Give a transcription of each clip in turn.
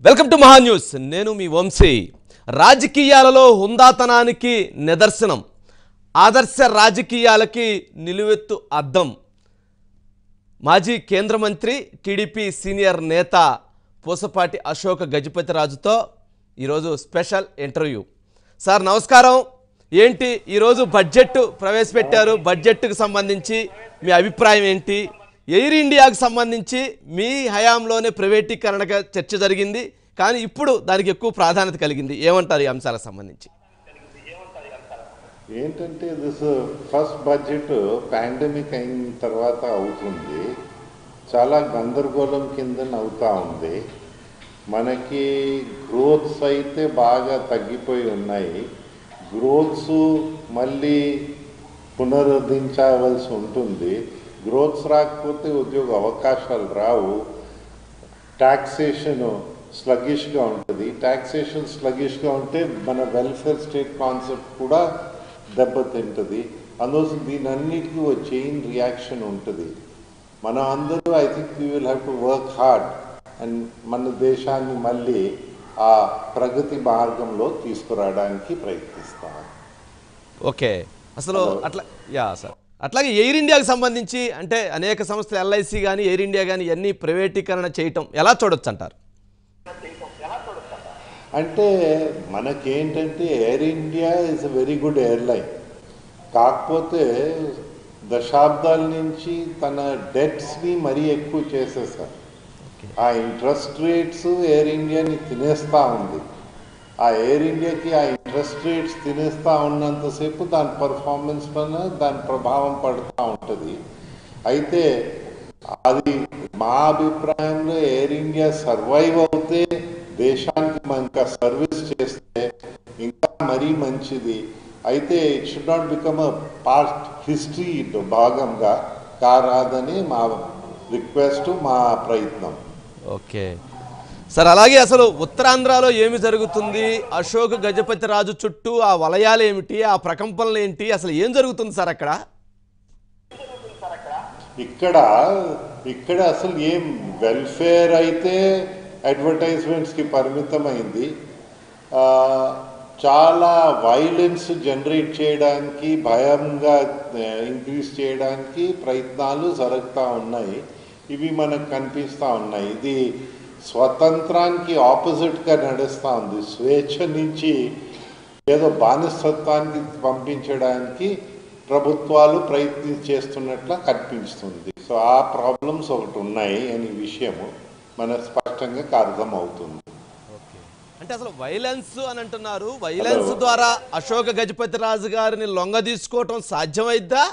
Welcome to మహా news నేను మీ వంశీ రాజకీయాలలో హుందాతనానికి నిదర్శనం ఆదర్శ రాజకీయాలకి నిలువెత్తు అద్దం మాజీ కేంద్ర మంత్రి టీడీపీ సీనియర్ నేత పూసపాటి అశోక్ గజపతిరాజుతో ఈరోజు స్పెషల్ ఇంటర్వ్యూ సార్ నమస్కారం ఏంటి ఈరోజు బడ్జెట్ ప్రవేశపెట్టారు బడ్జెట్కు సంబంధించి మీ అభిప్రాయం ఏంటి ఎయిర్ ఇండియాకు సంబంధించి మీ హయాంలోనే ప్రైవేటీకరణగా చర్చ జరిగింది కానీ ఇప్పుడు దానికి ఎక్కువ ప్రాధాన్యత కలిగింది ఏమంటారు ఈ అంశాలకు సంబంధించి ఏంటంటే దిస్ ఫస్ట్ బడ్జెట్ పాండమిక్ అయిన తర్వాత అవుతుంది చాలా గందరగోళం కింద అవుతా ఉంది మనకి గ్రోత్స్ అయితే బాగా తగ్గిపోయి ఉన్నాయి గ్రోత్స్ మళ్ళీ పునరుద్ధరించవలసి ఉంటుంది గ్రోత్స్ రాకపోతే ఉద్యోగ అవకాశాలు రావు టాక్సేషన్ స్లగిష్గా ఉంటుంది టాక్సేషన్ స్లగిష్గా ఉంటే మన వెల్ఫేర్ స్టేట్ కాన్సెప్ట్ కూడా దెబ్బతింటుంది అందుకోసం దీని అన్నిటికీ ఒక చైన్ రియాక్షన్ ఉంటుంది మనం అందరూ I think we will have to work hard and మన దేశాన్ని మళ్ళీ ఆ ప్రగతి మార్గంలో తీసుకురావడానికి ప్రయత్నిస్తాం ఓకే అసలు అట్లా యా సార్ అట్లాగే ఎయిర్ ఇండియాకి సంబంధించి అంటే అనేక సంస్థలు ఎల్ఐసి కానీ ఎయిర్ ఇండియా కానీ ఇవన్నీ ప్రైవేటీకరణ చేయటం ఎలా చూడొచ్చు అంటారు అంటే మనకేంటంటే Air India is a very good airline కాకపోతే దశాబ్దాల నుంచి తన డెట్స్ని మరీ ఎక్కువ చేసేసారు ఆ ఇంట్రెస్ట్ రేట్స్ ఎయిర్ ఇండియాని తినేస్తూ ఉంది ఆ ఎయిర్ ఇండియాకి ఆ ఇంట్రెస్ట్ రేట్స్ తినేస్తూ ఉన్నంతసేపు దాని పర్ఫార్మెన్స్ పైన దాని ప్రభావం పడుతూ ఉంటుంది అయితే అది మా అభిప్రాయంలో ఎయిర్ ఇండియా సర్వైవ్ అవుతే దేశానికి ఇంకా సర్వీస్ చేస్తే ఇంకా మరీ మంచిది అయితే it should not become a part history భాగంగా కారాదని మా రిక్వెస్ట్ మా ప్రయత్నం ఓకే సార్ అలాగే అసలు ఉత్తరాంధ్రలో ఏమి జరుగుతుంది అశోక్ గజపతి రాజు చుట్టూ ఆ వలయాలు ఏమిటి ఆ ప్రకంపనలు ఏంటి అసలు ఏం జరుగుతుంది సార్ అక్కడ ఇక్కడ ఇక్కడ అసలు ఏం వెల్ఫేర్ అయితే అడ్వర్టైజ్మెంట్స్కి పరిమితమైంది ఆ, చాలా వైలెన్స్ జనరేట్ చేయడానికి భయంగా ఇంక్రీజ్ చేయడానికి ప్రయత్నాలు జరుగుతూ ఉన్నాయి ఇవి మనకు కనిపిస్తూ ఉన్నాయి ఇది స్వతంత్రానికి ఆపోజిట్గా నడుస్తూ ఉంది స్వేచ్ఛ నుంచి ఏదో బానిసత్వానికి పంపించడానికి ప్రభుత్వాలు ప్రయత్నం చేస్తున్నట్ల కనిపిస్తుంది సో ఆ ప్రాబ్లమ్స్ ఒకటి ఉన్నాయి అనే విషయము మన స్పష్టంగా అర్థం అవుతుంది అంటే అసలు వైలెన్స్ అని అంటున్నారు వైలెన్స్ ద్వారా అశోక్ గజపతి రాజు గారిని లొంగ తీసుకోవటం సాధ్యమైద్దా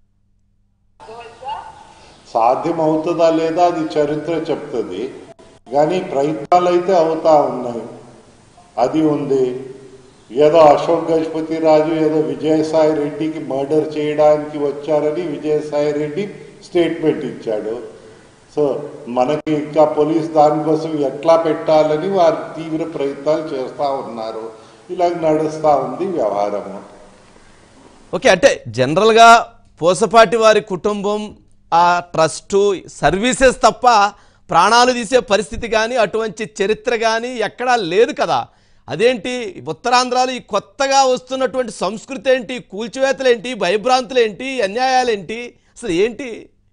సాధ్యం అవుతుందా లేదా అది చరిత్ర చెప్తుంది కానీ ప్రయత్నాలు అయితే అవుతా ఉన్నాయి అది ఉంది ఏదో అశోక్ గజపతి రాజు ఏదో విజయసాయి రెడ్డికి మర్డర్ చేయడానికి వచ్చారని విజయసాయి రెడ్డి స్టేట్మెంట్ ఇచ్చాడు సో మనకి ఇంకా పోలీస్ దానికోసం ఎట్లా పెట్టాలని వారు తీవ్ర ప్రయత్నాలు చేస్తూ ఉన్నారు ఇలాగ నడుస్తూ ఉంది వ్యవహారము ఓకే అంటే జనరల్గా పూసపాటి వారి కుటుంబం ఆ ట్రస్టు సర్వీసెస్ తప్ప ప్రాణాలు తీసే పరిస్థితి కానీ అటువంటి చరిత్ర కానీ ఎక్కడా లేదు కదా అదేంటి ఉత్తరాంధ్రాలో ఈ కొత్తగా వస్తున్నటువంటి సంస్కృతి ఏంటి కూల్చివేతలు ఏంటి భయభ్రాంతులు ఏంటి అన్యాయాలేంటి అసలు ఏంటి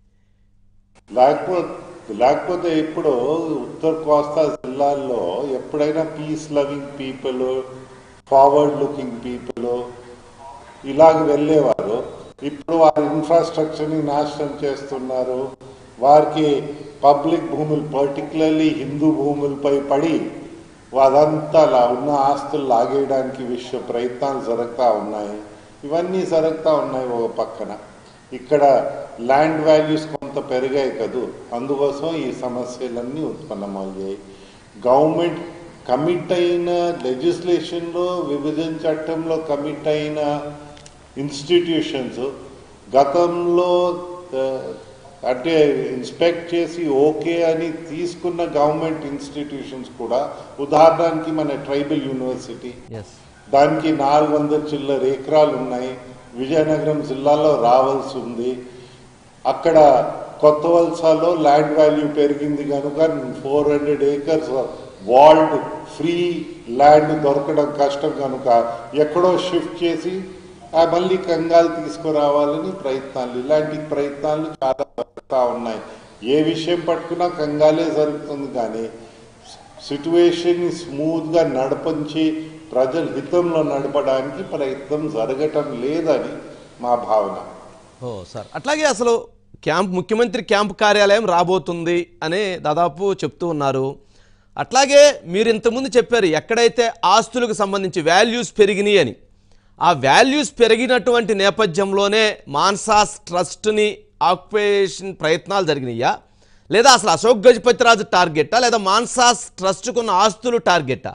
లేకపోతే లేకపోతే ఇప్పుడు ఉత్తర కోస్తా జిల్లాల్లో ఎప్పుడైనా peace loving people forward looking people ఇలాగ వెళ్ళేవారు ఇప్పుడు వారి ఇన్ఫ్రాస్ట్రక్చర్ని నాశనం చేస్తున్నారు వారికి పబ్లిక్ భూములు పర్టికులర్లీ హిందూ భూములపై పడి అదంతా లా- ఉన్న ఆస్తులు లాగేయడానికి విశ్వ ప్రయత్నాలు జరుగుతూ ఉన్నాయి ఇవన్నీ జరుగుతూ ఉన్నాయి ఒక పక్కన ఇక్కడ ల్యాండ్ వాల్యూస్ కొంత పెరిగాయి కదూ అందుకోసం ఈ సమస్యలన్నీ ఉత్పన్నమయ్యాయి గవర్నమెంట్ కమిట్ అయిన లెజిస్లేషన్లో విభజన చట్టంలో కమిట్ అయిన ఇన్స్టిట్యూషన్స్ గతంలో ఆ, అంటే ఇన్స్పెక్ట్ చేసి ఓకే అని తీసుకున్న గవర్నమెంట్ ఇన్స్టిట్యూషన్స్ కూడా ఉదాహరణకి మన ట్రైబల్ యూనివర్సిటీ ఎస్ దానికి నాలుగు వందల చిల్లర ఎకరాలు ఉన్నాయి విజయనగరం జిల్లాలో రావాల్సి ఉంది అక్కడ కొత్త వలసలో ల్యాండ్ వాల్యూ పెరిగింది కనుక four hundred acres valued free land దొరకడం కష్టం కనుక ఎక్కడో షిఫ్ట్ చేసి ఆ మళ్ళీ కంగాలు తీసుకురావాలని ప్రయత్నాలు ఇలాంటి ప్రయత్నాలు చాలా జరుగుతూ ఉన్నాయి ఏ విషయం పట్టుకున్నా కంగాలే జరుగుతుంది కానీ సిచ్యువేషన్ స్మూత్గా నడపంచి ప్రజల హితంలో నడపడానికి ప్రయత్నం జరగటం లేదని మా భావన ఓ సార్ అట్లాగే అసలు క్యాంప్ ముఖ్యమంత్రి క్యాంప్ కార్యాలయం రాబోతుంది అని దాదాపు చెప్తూ ఉన్నారు అట్లాగే మీరు ఇంతకుముందు చెప్పారు ఎక్కడైతే ఆస్తులకు సంబంధించి వాల్యూస్ పెరిగినాయి అని ఆ వాల్యూస్ పెరిగినటువంటి నేపథ్యంలోనే మాన్సాస్ ట్రస్ట్ని ఆక్యుపేషన్ ప్రయత్నాలు జరిగినాయా లేదా అసలు అశోక్ గజపతిరాజు టార్గెట్టా లేదా మాన్సాస్ ట్రస్ట్కున్న ఆస్తులు టార్గెట్టా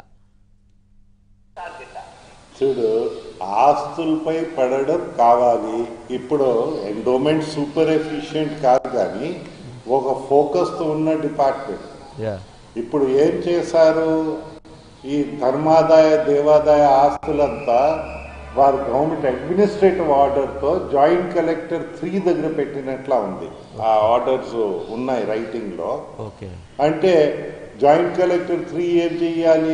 చూడు ఆస్తులపై పడడం కావాలి ఇప్పుడు ఎండోమెంట్ సూపర్ ఎఫిషియెంట్ కాదు కానీ ఒక ఫోకస్తో ఉన్న డిపార్ట్మెంట్ ఇప్పుడు ఏం చేశారు ఈ ధర్మాదాయ దేవాదాయ ఆస్తులంతా వారు గవర్నమెంట్ అడ్మినిస్ట్రేటివ్ ఆర్డర్తో జాయింట్ కలెక్టర్ త్రీ దగ్గర పెట్టినట్లా ఉంది ఆ ఆర్డర్స్ ఉన్నాయి రైటింగ్లో ఓకే అంటే జాయింట్ కలెక్టర్ త్రీ ఏం చెయ్యాలి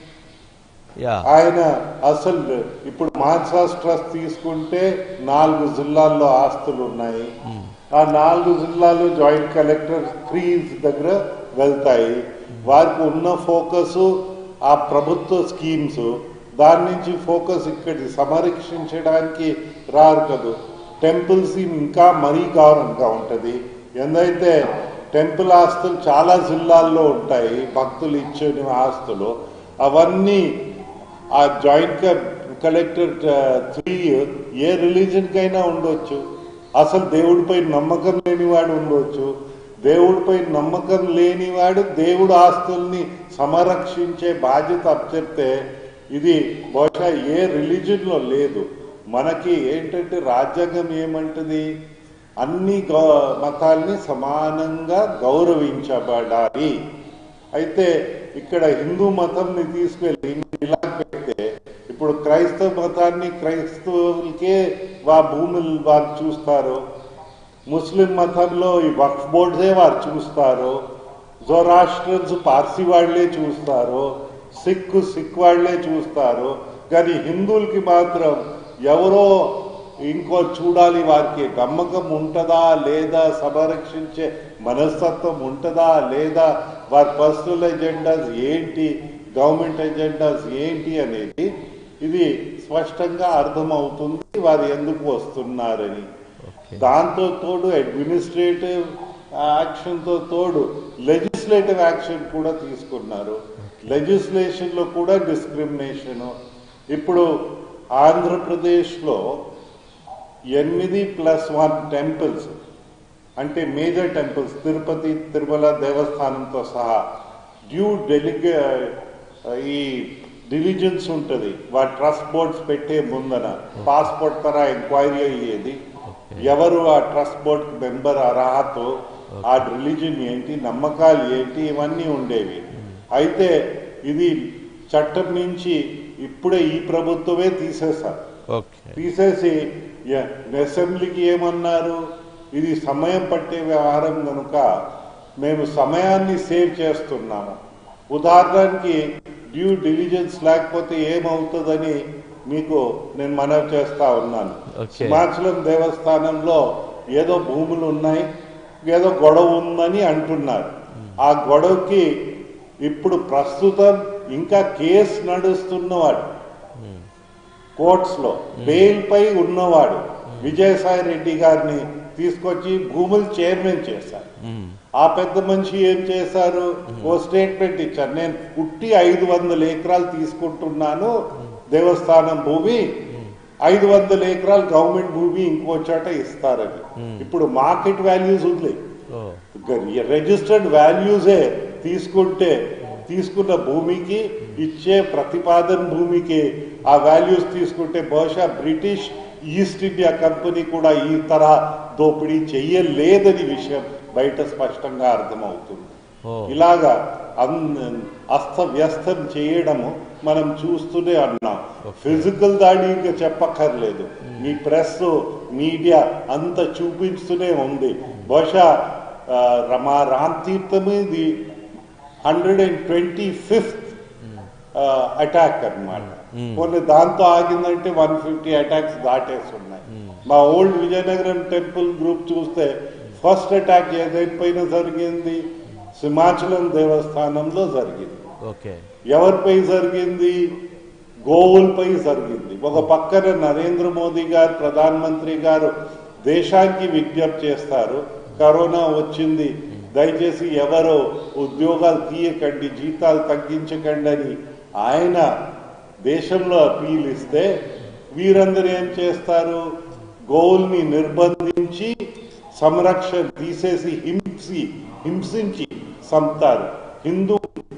యా ఆయన అసలు ఇప్పుడు మాన్సాస్ ట్రస్ట్ తీసుకుంటే నాలుగు జిల్లాల్లో ఆస్తులు ఉన్నాయి ఆ నాలుగు జిల్లాలు జాయింట్ కలెక్టర్ త్రీ దగ్గర వెళ్తాయి వారికి ఉన్న ఫోకస్ ఆ ప్రభుత్వ స్కీమ్స్ దాని నుంచి ఫోకస్ ఇక్కడి సంరక్షించడానికి రారు కదా టెంపుల్స్ ఇంకా మరీ గౌరవంగా ఉంటుంది ఎందైతే టెంపుల్ ఆస్తులు చాలా జిల్లాల్లో ఉంటాయి భక్తులు ఇచ్చిన ఆస్తులు అవన్నీ ఆ జాయింట్ కలెక్టర్ త్రీ ఏ రిలీజన్ కైనా ఉండొచ్చు అసలు దేవుడిపై నమ్మకం లేనివాడు ఉండొచ్చు దేవుడిపై నమ్మకం లేనివాడు దేవుడు ఆస్తుల్ని సంరక్షించే బాధ్యత అప్పచెప్తే ఇది బహుశా ఏ రిలీజన్లో లేదు మనకి ఏంటంటే రాజ్యాంగం ఏమంటది అన్ని గౌ- మతాల్ని సమానంగా గౌరవించబడాలి అయితే ఇక్కడ హిందూ మతంని తీసుకెళ్ళి ఇలా పెడితే ఇప్పుడు క్రైస్తవ మతాన్ని క్రైస్తవులకే వా భూములు వారు చూస్తారు ముస్లిం మతంలో ఈ వక్ఫ్ బోర్డ్సే వారు చూస్తారు జోరాష్ట్రన్స్ పార్సీ వాళ్లే చూస్తారు సిక్ సిక్ వాళ్లే చూస్తారు కానీ హిందువులకి మాత్రం ఎవరో ఇంకో చూడాలి వారికి నమ్మకం ఉంటుందా లేదా సంరక్షించే మనస్తత్వం ఉంటుందా లేదా వారి పర్సనల్ ఎజెండాస్ ఏంటి గవర్నమెంట్ ఎజెండాస్ ఏంటి అనేది ఇది స్పష్టంగా అర్థమవుతుంది వారు ఎందుకు వస్తున్నారని దాంతో తోడు అడ్మినిస్ట్రేటివ్ యాక్షన్తో తోడు లెజిస్లేటివ్ యాక్షన్ కూడా తీసుకున్నారు లెజిస్లేషన్ లో కూడా డిస్క్రిమినేషన్ ఇప్పుడు ఆంధ్రప్రదేశ్లో ఎనిమిది ప్లస్ వన్ టెంపుల్స్ అంటే మేజర్ టెంపుల్స్ తిరుపతి తిరుమల దేవస్థానంతో సహా డ్యూ డెలిగే ఈ డిలిజెన్స్ ఉంటుంది వాటి ట్రస్ట్ బోర్డ్స్ పెట్టే ముందన పాస్పోర్ట్ తర ఎంక్వైరీ అయ్యేది ఎవరు ఆ ట్రస్ట్ బోర్డ్ మెంబర్ అర్హత ఆ రిలీజన్ ఏంటి నమ్మకాలు ఏంటి ఇవన్నీ ఉండేవి అయితే ఇది చట్టం నుంచి ఇప్పుడే ఈ ప్రభుత్వమే తీసేశారు ఓకే తీసేసి య- అసెంబ్లీకి ఏమన్నారు ఇది సమయం పట్టే వ్యవహారం కనుక మేము సమయాన్ని సేవ్ చేస్తున్నాము ఉదాహరణకి డ్యూ డిలిజెన్స్ లేకపోతే ఏమవుతుందని మీకు నేను మనవి చేస్తా ఉన్నాను Okay. సింహాచలం దేవస్థానంలో ఏదో భూములు ఉన్నాయి ఏదో గొడవ ఉందని అంటున్నారు ఆ గొడవకి ఇప్పుడు ప్రస్తుతం ఇంకా కేసు నడుస్తున్నవాడు కోర్ట్స్ లో బెయిల్ పై ఉన్నవాడు విజయసాయి రెడ్డి గారిని తీసుకొచ్చి భూములు చైర్మన్ చేశారు ఆ పెద్ద మనిషి ఏం చేశారు ఓ స్టేట్మెంట్ ఇచ్చారు నేను పుట్టి ఐదు వందల ఎకరాలు తీసుకుంటున్నాను దేవస్థానం భూమి ఐదు వందల ఎకరాలు గవర్నమెంట్ భూమి ఇంకో చోట ఇస్తారని ఇప్పుడు మార్కెట్ వాల్యూస్ ఉంది ఓ రిజిస్టర్డ్ వాల్యూసే తీసుకుంటే తీసుకున్న భూమికి ఇచ్చే ప్రతిపాదన భూమికి ఆ వాల్యూస్ తీసుకుంటే బహుశా బ్రిటిష్ ఈస్ట్ ఇండియా కంపెనీ కూడా ఈ తరహా దోపిడీ చెయ్యలేదని విషయం బయట స్పష్టంగా అర్థమవుతుంది ఓ ఇలాగా అన్- అస్తవ్యస్తం చేయడము మనం చూస్తూనే అన్నాం ఫిజికల్ దాడి ఇంకా చెప్పక్కర్లేదు మీ ప్రెస్ మీడియా అంత చూపిస్తూనే ఉంది బహుశా ఆ, మా రామ్ తీర్థం ఇది hundred and twenty fifth attack అన్నమాట కొన్ని దాంతో ఆగిందంటే వన్ ఫిఫ్టీ అటాక్స్ దాటేసి ఉన్నాయి మా ఓల్డ్ విజయనగరం టెంపుల్ గ్రూప్ చూస్తే ఫస్ట్ అటాక్ ఏదైపోయినా జరిగింది సింహాచలం దేవస్థానంలో జరిగింది ఓకే ఎవరిపై జరిగింది గోవులపై జరిగింది ఒక పక్కన నరేంద్ర మోదీ గారు ప్రధానమంత్రి గారు దేశానికి విజ్ఞప్తి చేస్తారు కరోనా వచ్చింది దయచేసి ఎవరో ఉద్యోగాలు తీయకండి జీతాలు తగ్గించకండి అని ఆయన దేశంలో అపీల్ ఇస్తే వీరందరూ ఏం చేస్తారు గోవుల్ని నిర్బంధించి సంరక్షణ తీసేసి హింసి హింసించి సంపుతారు హిందూ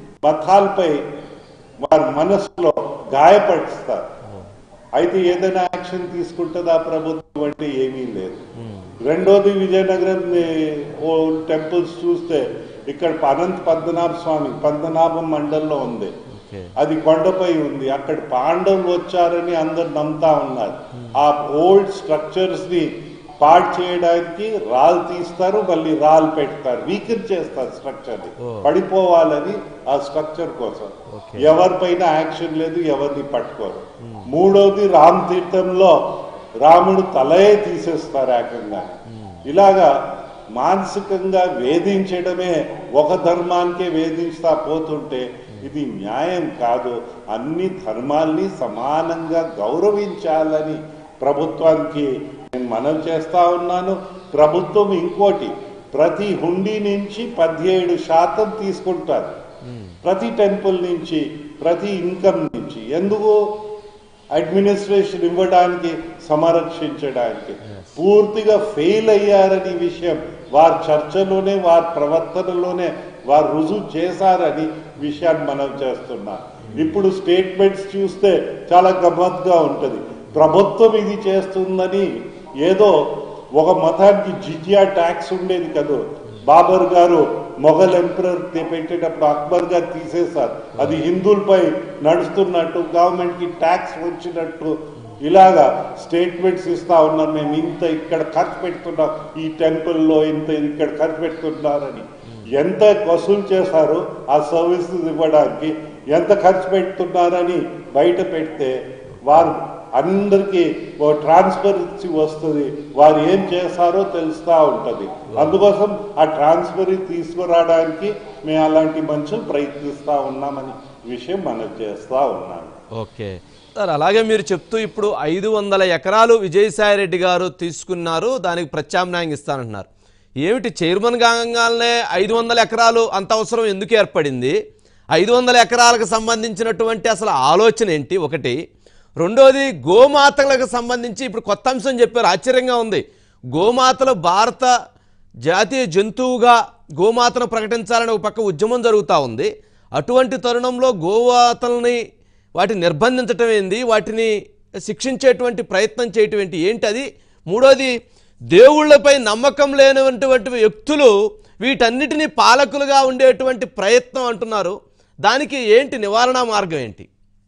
మతాలపై వారి మనసులో గాయపరుస్తారు అయితే ఏదైనా యాక్షన్ తీసుకుంటుందా ప్రభుత్వం అంటే ఏమీ లేదు రెండోది విజయనగరం ఓ టెంపుల్స్ చూస్తే ఇక్కడ అనంత పద్మనాభ స్వామి పద్మనాభం మండలంలో ఉంది ఓకే అది కొండపై ఉంది అక్కడ పాండవులు వచ్చారని అందరు నమ్ముతా ఉన్నారు ఆ ఓల్డ్ స్ట్రక్చర్స్ ని పాడు చేయడానికి రాళ్ళు తీస్తారు మళ్ళీ రాళ్ళు పెడతారు వీకెన్ చేస్తారు స్ట్రక్చర్ ని ఓ. పడిపోవాలని ఆ స్ట్రక్చర్ కోసం ఓకే. ఎవరిపైన యాక్షన్ లేదు ఎవరిని పట్టుకోరు మూడోది రామ్ తీర్థంలో రాముడు తలయే తీసేస్తారు ఏకంగా ఇలాగా మానసికంగా వేధించడమే ఒక ధర్మానికే వేధిస్తా పోతుంటే ఇది న్యాయం కాదు అన్ని ధర్మాల్ని సమానంగా గౌరవించాలని ప్రభుత్వానికి నేను మనం చేస్తా ఉన్నాను ప్రభుత్వం ఇంకోటి ప్రతి హుండీ నుంచి పదిహేడు శాతం తీసుకుంటారు ప్రతి టెంపుల్ నుంచి ప్రతి ఇన్కమ్ నుంచి ఎందుకు అడ్మినిస్ట్రేషన్ ఇవ్వడానికి సంరక్షించడానికి పూర్తిగా ఫెయిల్ అయ్యారని విషయం వారి చర్చలోనే వారి ప్రవర్తనలోనే వారు రుజువు చేశారని విషయాన్ని మనం చేస్తున్నాం ఇప్పుడు స్టేట్మెంట్స్ చూస్తే చాలా గమ్మత్తుగా ఉంటుంది ప్రభుత్వం ఇది చేస్తుందని ఏదో ఒక మతానికి జిజియా ట్యాక్స్ ఉండేది కదా బాబర్ గారు మొఘల్ ఎంపరర్ పెట్టేటప్పుడు అక్బర్ గారు తీసేశారు అది హిందువులపై నడుస్తున్నట్టు గవర్నమెంట్ కి ట్యాక్స్ వచ్చినట్టు ఇలాగా స్టేట్మెంట్స్ ఇస్తా ఉన్నారు మేము ఇంత ఇక్కడ ఖర్చు పెడుతున్నాం ఈ టెంపుల్లో ఇంత ఇక్కడ ఖర్చు పెడుతున్నారని ఎంత వసూలు చేశారో ఆ సర్వీసెస్ ఇవ్వడానికి ఎంత ఖర్చు పెడుతున్నారని బయట పెడితే వారు అందరికీ ఓ ట్రాన్స్పరెన్సీ వస్తుంది వారు ఏం చేస్తారో తెలుస్తా ఉంటది అందుకోసం ఆ ట్రాన్స్పరీ తీసుకురావడానికి మేము అలాంటి మనుషులు ప్రయత్నిస్తా ఉన్నామని విషయం మనం చేస్తా ఉన్నాను ఓకే సార్ అలాగే మీరు చెప్తూ ఇప్పుడు ఐదు వందల ఎకరాలు విజయసాయి రెడ్డి గారు తీసుకున్నారు దానికి ప్రత్యామ్నాయం ఇస్తానంటున్నారు ఏమిటి చైర్మన్ కాగానే ఐదు వందల ఎకరాలు అంత అవసరం ఎందుకు ఏర్పడింది ఐదు వందల ఎకరాలకు సంబంధించినటువంటి అసలు ఆలోచన ఏంటి ఒకటి రెండోది గోమాతలకు సంబంధించి ఇప్పుడు కొత్త అంశం చెప్పారు ఆశ్చర్యంగా ఉంది గోమాతలు భారత జాతీయ జంతువుగా గోమాతను ప్రకటించాలని ఒక పక్క ఉద్యమం జరుగుతూ ఉంది అటువంటి తరుణంలో గోమాతల్ని వాటిని నిర్బంధించటం ఏంది వాటిని శిక్షించేటువంటి ప్రయత్నం చేయటం ఏంటి ఏంటి అది మూడోది దేవుళ్ళపై నమ్మకం లేనటువంటి వ్యక్తులు వీటన్నిటినీ పాలకులుగా ఉండేటువంటి ప్రయత్నం అంటున్నారు దానికి ఏంటి నివారణ మార్గం ఏంటి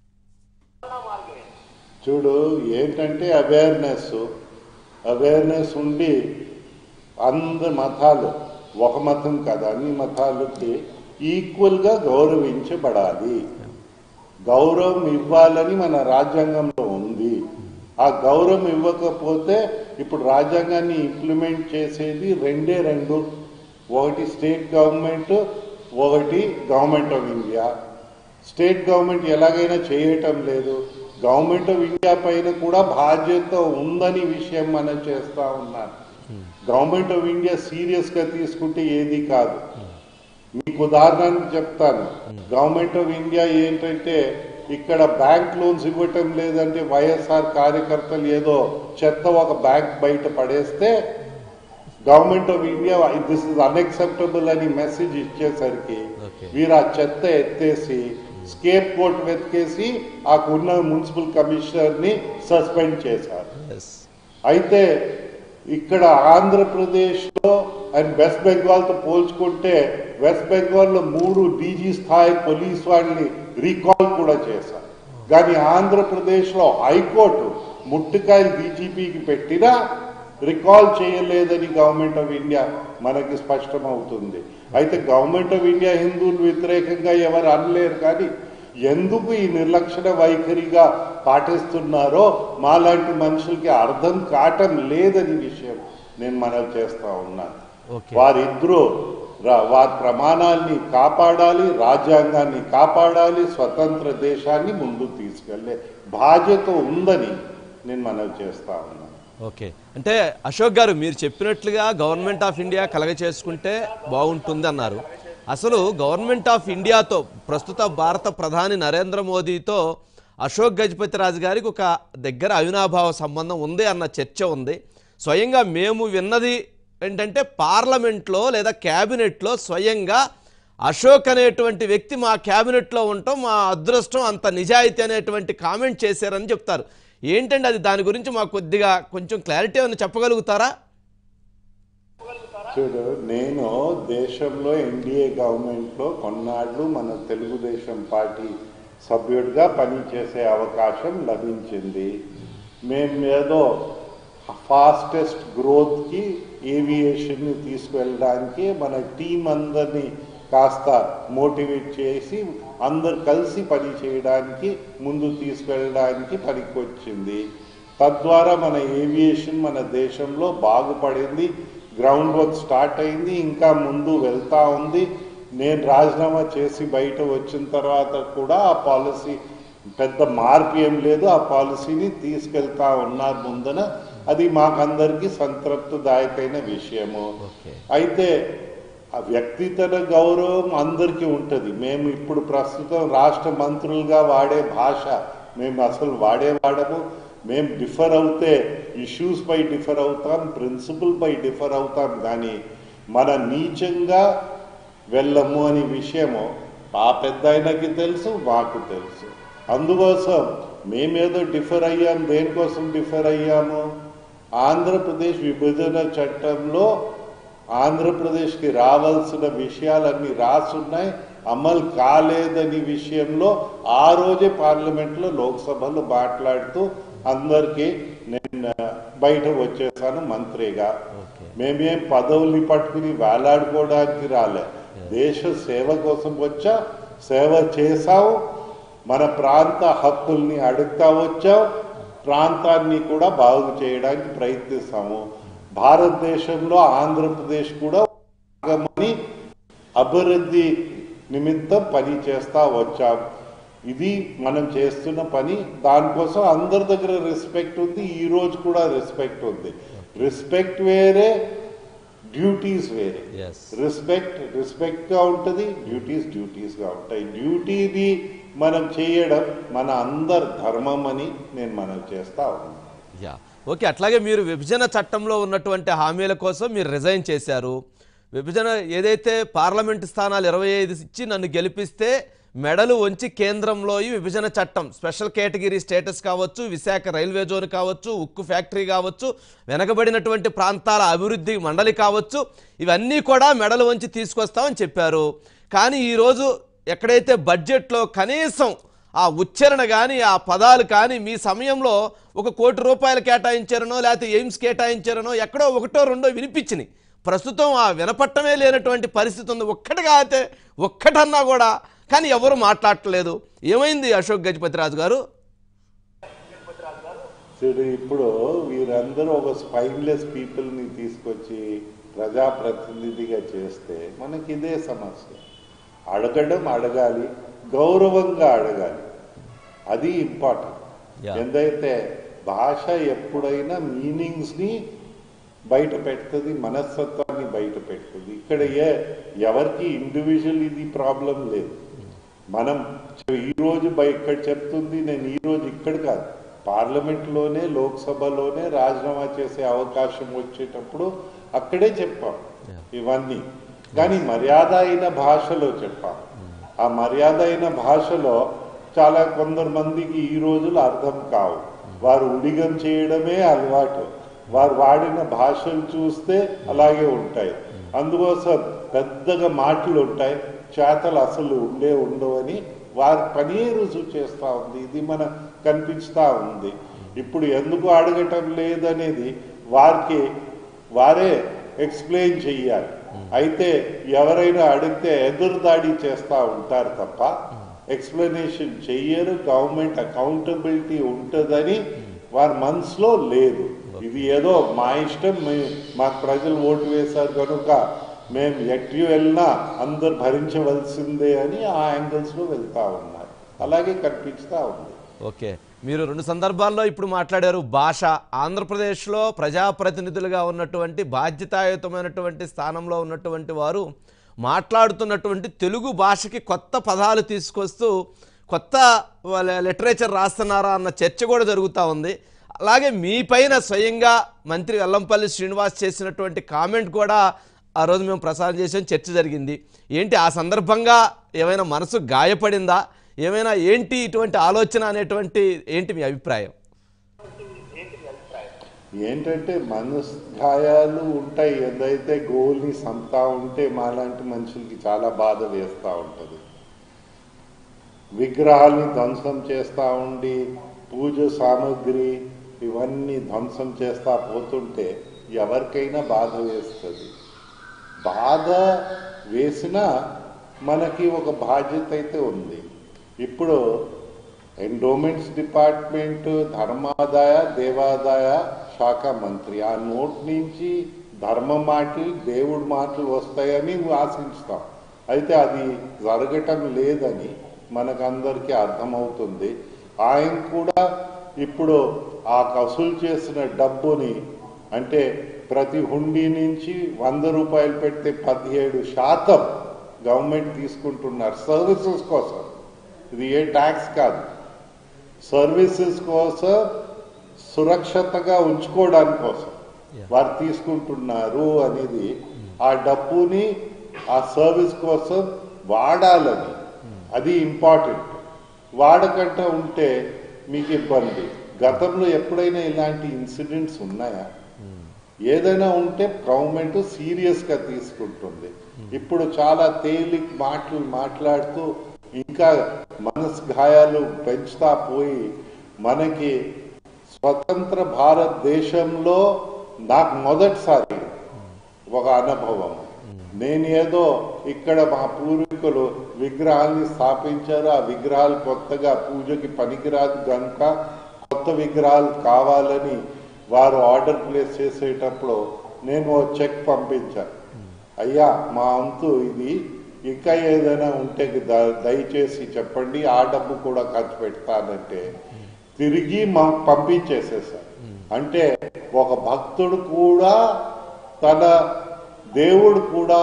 చూడు ఏంటంటే అవేర్నెస్ అవేర్నెస్ ఉండి అందరి మతాలు ఒక మతం కాదు అన్ని మతాలకి ఈక్వల్గా గౌరవించబడాలి గౌరవం ఇవ్వాలని మన రాజ్యాంగంలో ఉంది ఆ గౌరవం ఇవ్వకపోతే ఇప్పుడు రాజ్యాంగాన్ని ఇంప్లిమెంట్ చేసేది రెండే రెండు ఒకటి స్టేట్ గవర్నమెంట్ ఒకటి government of India state government ఎలాగైనా చేయటం లేదు గవర్నమెంట్ ఆఫ్ ఇండియా పైన కూడా బాధ్యత ఉందని విషయం మనం చేస్తా ఉన్నాను గవర్నమెంట్ ఆఫ్ ఇండియా సీరియస్ గా తీసుకుంటే ఏది కాదు మీకు ఉదాహరణకు చెప్తాను గవర్నమెంట్ ఆఫ్ ఇండియా ఏంటంటే ఇక్కడ బ్యాంక్ లోన్స్ ఇవ్వటం లేదంటే వైఎస్ఆర్ కార్యకర్తలు ఏదో చెత్త ఒక బ్యాంక్ బయట పడేస్తే government of India this is unacceptable అని మెసేజ్ ఇచ్చేసరికి Okay. వీరు ఆ చెత్త ఎత్తేసి స్కేప్ కోట్ వెతికేసి ఆ ఉన్న మున్సిపల్ కమిషనర్ ని సస్పెండ్ చేశారు ఎస్ అయితే ఇక్కడ ఆంధ్రప్రదేశ్లో అండ్ వెస్ట్ బెంగాల్తో పోల్చుకుంటే వెస్ట్ బెంగాల్లో మూడు డీజీ స్థాయి పోలీస్ వాళ్ళని రీకాల్ కూడా చేశారు కానీ ఆంధ్రప్రదేశ్లో హైకోర్టు ముట్టుకాయలు డీజీపీకి పెట్టినా రికాల్ చేయలేదని గవర్నమెంట్ ఆఫ్ ఇండియా మనకి స్పష్టమవుతుంది అయితే గవర్నమెంట్ ఆఫ్ ఇండియా హిందువులు వ్యతిరేకంగా ఎవరు అనలేరు కానీ ఎందుకు ఈ నిర్లక్షణ వైఖరిగా పాటిస్తున్నారో మాలాంటి మనుషులకి అర్థం కావటం లేదని విషయం నేను మనవి చేస్తా ఉన్నాను ఓకే వారిద్దరూ రా- వారి ప్రమాణాల్ని కాపాడాలి రాజ్యాంగాన్ని కాపాడాలి స్వతంత్ర దేశాన్ని ముందుకు తీసుకెళ్లే బాధ్యత ఉందని నేను మనవి చేస్తా ఉన్నాను ఓకే అంటే అశోక్ గారు మీరు చెప్పినట్లుగా గవర్నమెంట్ ఆఫ్ ఇండియా కలగ చేసుకుంటే బాగుంటుంది అన్నారు అసలు గవర్నమెంట్ ఆఫ్ ఇండియాతో ప్రస్తుత భారత ప్రధాని నరేంద్ర మోదీతో అశోక్ గజపతి రాజు గారికి ఒక దగ్గర అవినాభావ సంబంధం ఉంది అన్న చర్చ ఉంది స్వయంగా మేము విన్నది ఏంటంటే పార్లమెంట్లో లేదా క్యాబినెట్లో స్వయంగా అశోక్ అనేటువంటి వ్యక్తి మా క్యాబినెట్లో ఉండటం మా అదృష్టం అంత నిజాయితీ అనేటువంటి కామెంట్ చేశారని చెప్తారు ఏంటండి అది దాని గురించి మాకు కొద్దిగా కొంచెం క్లారిటీ ఏమైనా చెప్పగలుగుతారా చూడు నేను దేశంలో ఎన్డీఏ గవర్నమెంట్లో కొన్నాళ్ళు మన తెలుగుదేశం పార్టీ సభ్యుడిగా పనిచేసే అవకాశం లభించింది మేము ఏదో ఫాస్టెస్ట్ గ్రోత్కి ఏవియేషన్ని తీసుకువెళ్ళడానికి మన టీం అందరినీ కాస్త మోటివేట్ చేసి అందరు కలిసి పని చేయడానికి ముందు తీసుకెళ్ళడానికి పనికొచ్చింది తద్వారా మన ఏవియేషన్ మన దేశంలో బాగుపడింది గ్రౌండ్ వర్క్ స్టార్ట్ అయింది ఇంకా ముందు వెళ్తా ఉంది నేను రాజీనామా చేసి బయట వచ్చిన తర్వాత కూడా ఆ పాలసీ పెద్ద మార్పు ఏం లేదు ఆ పాలసీని తీసుకెళ్తా ఉన్నారు ముందన అది మాకందరికీ సంతృప్తిదాయకమైన విషయము ఓకే అయితే ఆ వ్యక్తిగత గౌరవం అందరికీ ఉంటుంది మేము ఇప్పుడు ప్రస్తుతం రాష్ట్ర మంత్రులుగా వాడే భాష మేము అసలు వాడే వాడము మేము డిఫర్ అవుతే ఇష్యూస్ పై డిఫర్ అవుతాం ప్రిన్సిపల్ పై డిఫర్ అవుతాం కానీ మన నీచంగా వెళ్ళము అనే విషయము ఆ పెద్ద ఆయనకి తెలుసు మాకు తెలుసు అందుకోసం మేమేదో డిఫర్ అయ్యాం దేనికోసం డిఫర్ అయ్యాము ఆంధ్రప్రదేశ్ విభజన చట్టంలో ఆంధ్రప్రదేశ్కి రావాల్సిన విషయాలన్నీ రాసున్నాయి అమలు కాలేదని విషయంలో ఆ రోజే పార్లమెంట్లో లోక్సభలో మాట్లాడుతూ అందరికీ నేను బయట వచ్చేసాను మంత్రిగా ఓకే మేమేం పదవుల్ని పట్టుకుని వేలాడుకోవడానికి రాలే దేశ సేవ కోసం వచ్చా సేవ చేశావు మన ప్రాంత హక్కుల్ని అడుగుతా వచ్చావు ప్రాంతాన్ని కూడా బాగు చేయడానికి ప్రయత్నిస్తాము భారతదేశంలో ఆంధ్రప్రదేశ్ కూడా భాగమని అభివృద్ధి నిమిత్తం పని చేస్తా వచ్చాం ఇది మనం చేస్తున్న పని దానికోసం అందరి దగ్గర రెస్పెక్ట్ ఉంది ఈ రోజు కూడా రెస్పెక్ట్ ఉంది రెస్పెక్ట్ వేరే డ్యూటీస్ వేరే ఎస్ రెస్పెక్ట్ రెస్పెక్ట్ గా ఉంటుంది డ్యూటీస్ డ్యూటీస్ గా ఉంటాయి డ్యూటీని మనం చేయడం మన అందరి ధర్మం అని నేను మనం చేస్తా ఉన్నాను యా ఓకే అట్లాగే మీరు విభజన చట్టంలో ఉన్నటువంటి హామీల కోసం మీరు రిజైన్ చేశారు విభజన ఏదైతే పార్లమెంట్ స్థానాలు ఇరవై ఐదు ఇచ్చి నన్ను గెలిపిస్తే మెడలు వంచి కేంద్రంలో ఈ విభజన చట్టం స్పెషల్ కేటగిరీ స్టేటస్ కావచ్చు విశాఖ రైల్వే జోన్ కావచ్చు ఉక్కు ఫ్యాక్టరీ కావచ్చు వెనకబడినటువంటి ప్రాంతాల అభివృద్ధి మండలి కావచ్చు ఇవన్నీ కూడా మెడలు వంచి తీసుకొస్తామని చెప్పారు కానీ ఈరోజు ఎక్కడైతే బడ్జెట్లో కనీసం ఆ ఉచ్చారణ కానీ ఆ పదాలు కానీ మీ సమయంలో ఒక కోటి రూపాయలు కేటాయించారనో లేకపోతే ఎయిమ్స్ కేటాయించారనో ఎక్కడో ఒకటో రెండో వినిపించినాయి ప్రస్తుతం ఆ వినపట్టమే లేనటువంటి పరిస్థితి ఉంది ఒక్కటి కాతే ఒక్కటన్నా కూడా కానీ ఎవరు మాట్లాడట్లేదు ఏమైంది అశోక్ గజపతి రాజు గారు చూడు ఇప్పుడు వీరందరూ ఒక స్పైన్లెస్ పీపుల్ని తీసుకొచ్చి ప్రజాప్రతినిధిగా చేస్తే మనకి ఇదే సమస్య అడగడం అడగాలి గౌరవంగా అడగాలి అది ఇంపార్టెంట్ Yeah. ఎందైతే భాష ఎప్పుడైనా మీనింగ్స్ని బయట పెడుతుంది మనస్తత్వాన్ని బయట పెడుతుంది ఇక్కడ ఏ ఎవరికి ఇండివిజువల్ ఇది ప్రాబ్లం లేదు మనం చె- ఈ రోజు బయ- ఇక్కడ చెప్తుంది నేను ఈ రోజు ఇక్కడ కాదు పార్లమెంట్లోనే లోక్సభలోనే రాజీనామా చేసే అవకాశం వచ్చేటప్పుడు అక్కడే చెప్పాం Yeah. ఇవన్నీ కానీ మర్యాద అయిన భాషలో చెప్పాం ఆ మర్యాద అయిన భాషలో చాలా కొందరు మందికి ఈ రోజులు అర్థం కావు వారు ఉడిగం చేయడమే అలవాటు వారు వాడిన భాషలు చూస్తే అలాగే ఉంటాయి అందుకోసం పెద్దగా మాటలు ఉంటాయి చేతలు అసలు ఉండే ఉండవని వారి పని రుజువు చేస్తూ ఉంది ఇది మన కనిపిస్తూ ఉంది ఇప్పుడు ఎందుకు అడగటం లేదనేది వారికి వారే ఎక్స్ప్లెయిన్ చెయ్యాలి అయితే ఎవరైనా అడిగితే ఎదురుదాడి చేస్తూ ఉంటారు తప్ప ఎక్స్ప్లెనేషన్ చెయ్యరు గవర్నమెంట్ అకౌంటబిలిటీ ఉంటుందని వారి మనసులో లేదు ఇది ఏదో మా ఇష్టం మేము మాకు ప్రజలు ఓటు వేశారు కనుక మేము ఎట్టి వెళ్ళినా అందరు భరించవలసిందే అని ఆ యాంగిల్స్లో వెళ్తా ఉన్నారు అలాగే కనిపిస్తూ ఉంది ఓకే మీరు రెండు సందర్భాల్లో ఇప్పుడు మాట్లాడారు భాష ఆంధ్రప్రదేశ్లో ప్రజాప్రతినిధులుగా ఉన్నటువంటి బాధ్యతాయుతమైనటువంటి స్థానంలో ఉన్నటువంటి వారు మాట్లాడుతున్నటువంటి తెలుగు భాషకి కొత్త పదాలు తీసుకొస్తూ కొత్త లిటరేచర్ రాస్తున్నారా అన్న చర్చ కూడా జరుగుతూ ఉంది అలాగే మీ పైన స్వయంగా మంత్రి వెల్లంపల్లి శ్రీనివాస్ చేసినటువంటి కామెంట్ కూడా ఆ రోజు మేము ప్రసారం చేసాం చర్చ జరిగింది ఏంటి ఆ సందర్భంగా ఏమైనా మనసు గాయపడిందా ఏమైనా ఏంటి ఇటువంటి ఆలోచన అనేటువంటి ఏంటి మీ అభిప్రాయం ఏంటంటే మనస్ గాయాలు ఉంటాయి ఏదైతే గోల్ని సంపుతా ఉంటే మాలాంటి మనుషులకి చాలా బాధ వేస్తూ ఉంటుంది విగ్రహాల్ని ధ్వంసం చేస్తూ ఉండి పూజ సామాగ్రి ఇవన్నీ ధ్వంసం చేస్తా పోతుంటే ఎవరికైనా బాధ వేస్తుంది బాధ వేసినా మనకి ఒక బాధ్యత అయితే ఉంది ఇప్పుడు ఎండోమెంట్స్ డిపార్ట్మెంట్ ధర్మాదాయ దేవాదాయ శాఖ మంత్రి ఆ నోట్ నుంచి ధర్మ మాటలు దేవుడి మాటలు వస్తాయని ఆశించుతాం అయితే అది జరగటం లేదని మనకందరికీ అర్థమవుతుంది ఆయన కూడా ఇప్పుడు ఆ వసూలు చేసిన డబ్బుని అంటే ప్రతి హుండీ నుంచి వంద రూపాయలు పెడితే పదిహేడు శాతం గవర్నమెంట్ తీసుకుంటున్నారు సర్వీసెస్ కోసం ఇది ఏ ట్యాక్స్ కాదు సర్వీసెస్ కోసం సురక్షితంగా ఉంచుకోవడానికి కోసం Yeah. వారు తీసుకుంటున్నారు అనేది ఆ డబ్బుని ఆ సర్వీస్ కోసం వాడాలని అది ఇంపార్టెంట్ వాడకుండా ఉంటే మీకు ఇబ్బంది గతంలో ఎప్పుడైనా ఇలాంటి ఇన్సిడెంట్స్ ఉన్నాయా ఏదైనా ఉంటే గవర్నమెంట్ సీరియస్గా తీసుకుంటుంది ఇప్పుడు చాలా తేలిక మాటలు మాట్లాడుతూ ఇంకా మనసు గాయాలు పెంచుతా పోయి మనకి స్వతంత్ర భారతదేశంలో నాకు మొదటిసారి ఒక అనుభవం నేను ఏదో ఇక్కడ మా పూర్వీకులు విగ్రహాల్ని స్థాపించారు ఆ విగ్రహాలు కొత్తగా పూజకి పనికిరాదు కనుక కొత్త విగ్రహాలు కావాలని వారు ఆర్డర్ ప్లేస్ చేసేటప్పుడు నేను ఓ చెక్ పంపించాను అయ్యా మా అంతు ఇది ఇంకా ఏదైనా ఉంటే ద- దయచేసి చెప్పండి ఆ డబ్బు కూడా ఖర్చు పెడతానంటే తిరిగి మా పంపించేసేసారు అంటే ఒక భక్తుడు కూడా తన దేవుడు కూడా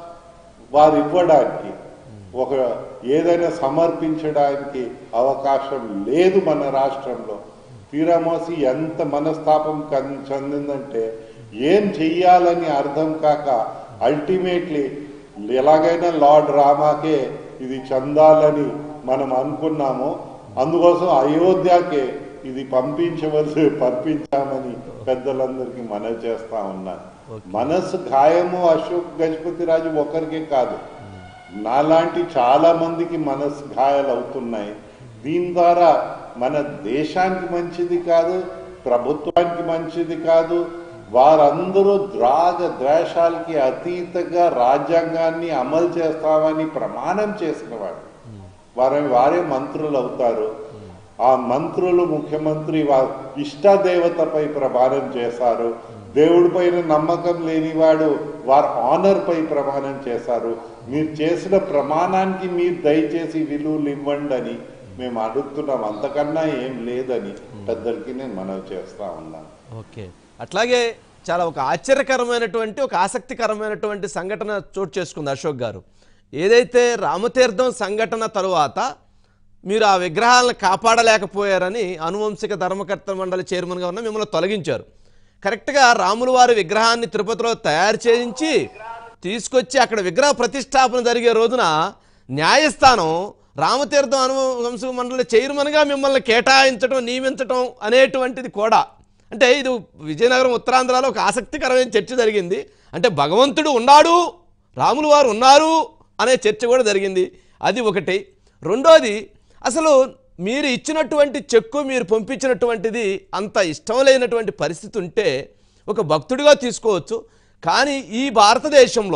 వారు ఇవ్వడానికి ఒక ఏదైనా సమర్పించడానికి అవకాశం లేదు మన రాష్ట్రంలో తీరమోసి ఎంత మనస్తాపం కన్- చెందిందంటే ఏం చెయ్యాలని అర్థం కాక అల్టిమేట్లీ ఎలాగైనా లార్డ్ రామాకే ఇది చెందాలని మనం అనుకున్నాము అందుకోసం అయోధ్యకే ఇది పంపించవలసి పంపించామని పెద్దలందరికీ మనవి చేస్తా ఉన్నాను మనసు గాయము అశోక్ గజపతి రాజు ఒకరికే కాదు నాలాంటి చాలా మందికి మనసు గాయాలు అవుతున్నాయి దీని ద్వారా మన దేశానికి మంచిది కాదు ప్రభుత్వానికి మంచిది కాదు వారందరూ ద్రాగ ద్వేషాలకి అతీతంగా రాజ్యాంగాన్ని అమలు చేస్తామని ప్రమాణం చేసిన వారు వారి వారే మంత్రులు అవుతారు ఆ మంత్రులు ముఖ్యమంత్రి వారి ఇష్టదేవతపై ప్రమాణం చేశారు దేవుడి పైన నమ్మకం లేనివాడు వారి ఆనర్ పై ప్రమాణం చేశారు మీరు చేసిన ప్రమాణానికి మీరు దయచేసి విలువలు ఇవ్వండి అని మేము అడుగుతున్నాం అంతకన్నా ఏం లేదని పెద్దలకి నేను మనవి చేస్తా ఉన్నాను ఓకే అట్లాగే చాలా ఒక ఆశ్చర్యకరమైనటువంటి ఒక ఆసక్తికరమైనటువంటి సంఘటన చోటు చేసుకుంది అశోక్ గారు ఏదైతే రామతీర్థం సంఘటన తరువాత మీరు ఆ విగ్రహాలను కాపాడలేకపోయారని అనువంశిక ధర్మకర్త మండలి చైర్మన్గా ఉన్న మిమ్మల్ని తొలగించారు కరెక్ట్గా రాముల వారి విగ్రహాన్ని తిరుపతిలో తయారు చేయించి తీసుకొచ్చి అక్కడ విగ్రహ ప్రతిష్టాపన జరిగే రోజున న్యాయస్థానం రామతీర్థం అనువంశిక మండలి చైర్మన్గా మిమ్మల్ని కేటాయించడం నియమించడం అనేటువంటిది కూడా అంటే ఇది విజయనగరం ఉత్తరాంధ్రలో ఒక ఆసక్తికరమైన చర్చ జరిగింది అంటే భగవంతుడు ఉన్నాడు రాములు వారు ఉన్నారు అనే చర్చ కూడా జరిగింది అది ఒకటి రెండోది అసలు మీరు ఇచ్చినటువంటి చెక్కు మీరు పంపించినటువంటిది అంత ఇష్టం లేనటువంటి పరిస్థితి ఉంటే ఒక భక్తుడిగా తీసుకోవచ్చు కానీ ఈ భారతదేశంలో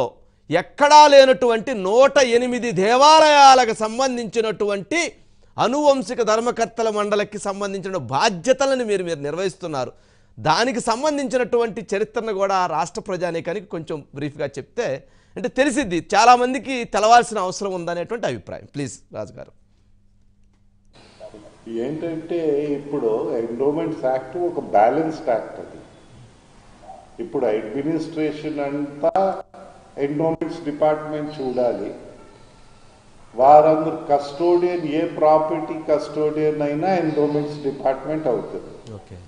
ఎక్కడా లేనటువంటి నూట ఎనిమిది దేవాలయాలకు సంబంధించినటువంటి అనువంశిక ధర్మకర్తల మండలికి సంబంధించిన బాధ్యతలను మీరు మీరు నిర్వహిస్తున్నారు దానికి సంబంధించినటువంటి చరిత్రను కూడా రాష్ట్ర ప్రజానీకానికి కొంచెం బ్రీఫ్గా చెప్తే అంటే తెలిసిద్ది చాలామందికి తెలవాల్సిన అవసరం ఉందనేటువంటి అభిప్రాయం ప్లీజ్ రాజుగారు ఏంటంటే ఇప్పుడు ఎండోమెంట్స్ యాక్ట్ ఒక బ్యాలెన్స్డ్ యాక్ట్ అది ఇప్పుడు అడ్మినిస్ట్రేషన్ అంతా ఎండోమెంట్స్ డిపార్ట్మెంట్ చూడాలి వారందరు కస్టోడియన్ ఏ ప్రాపర్టీ కస్టోడియన్ అయినా ఎండోమెంట్స్ డిపార్ట్మెంట్ అవుతుంది ఓకే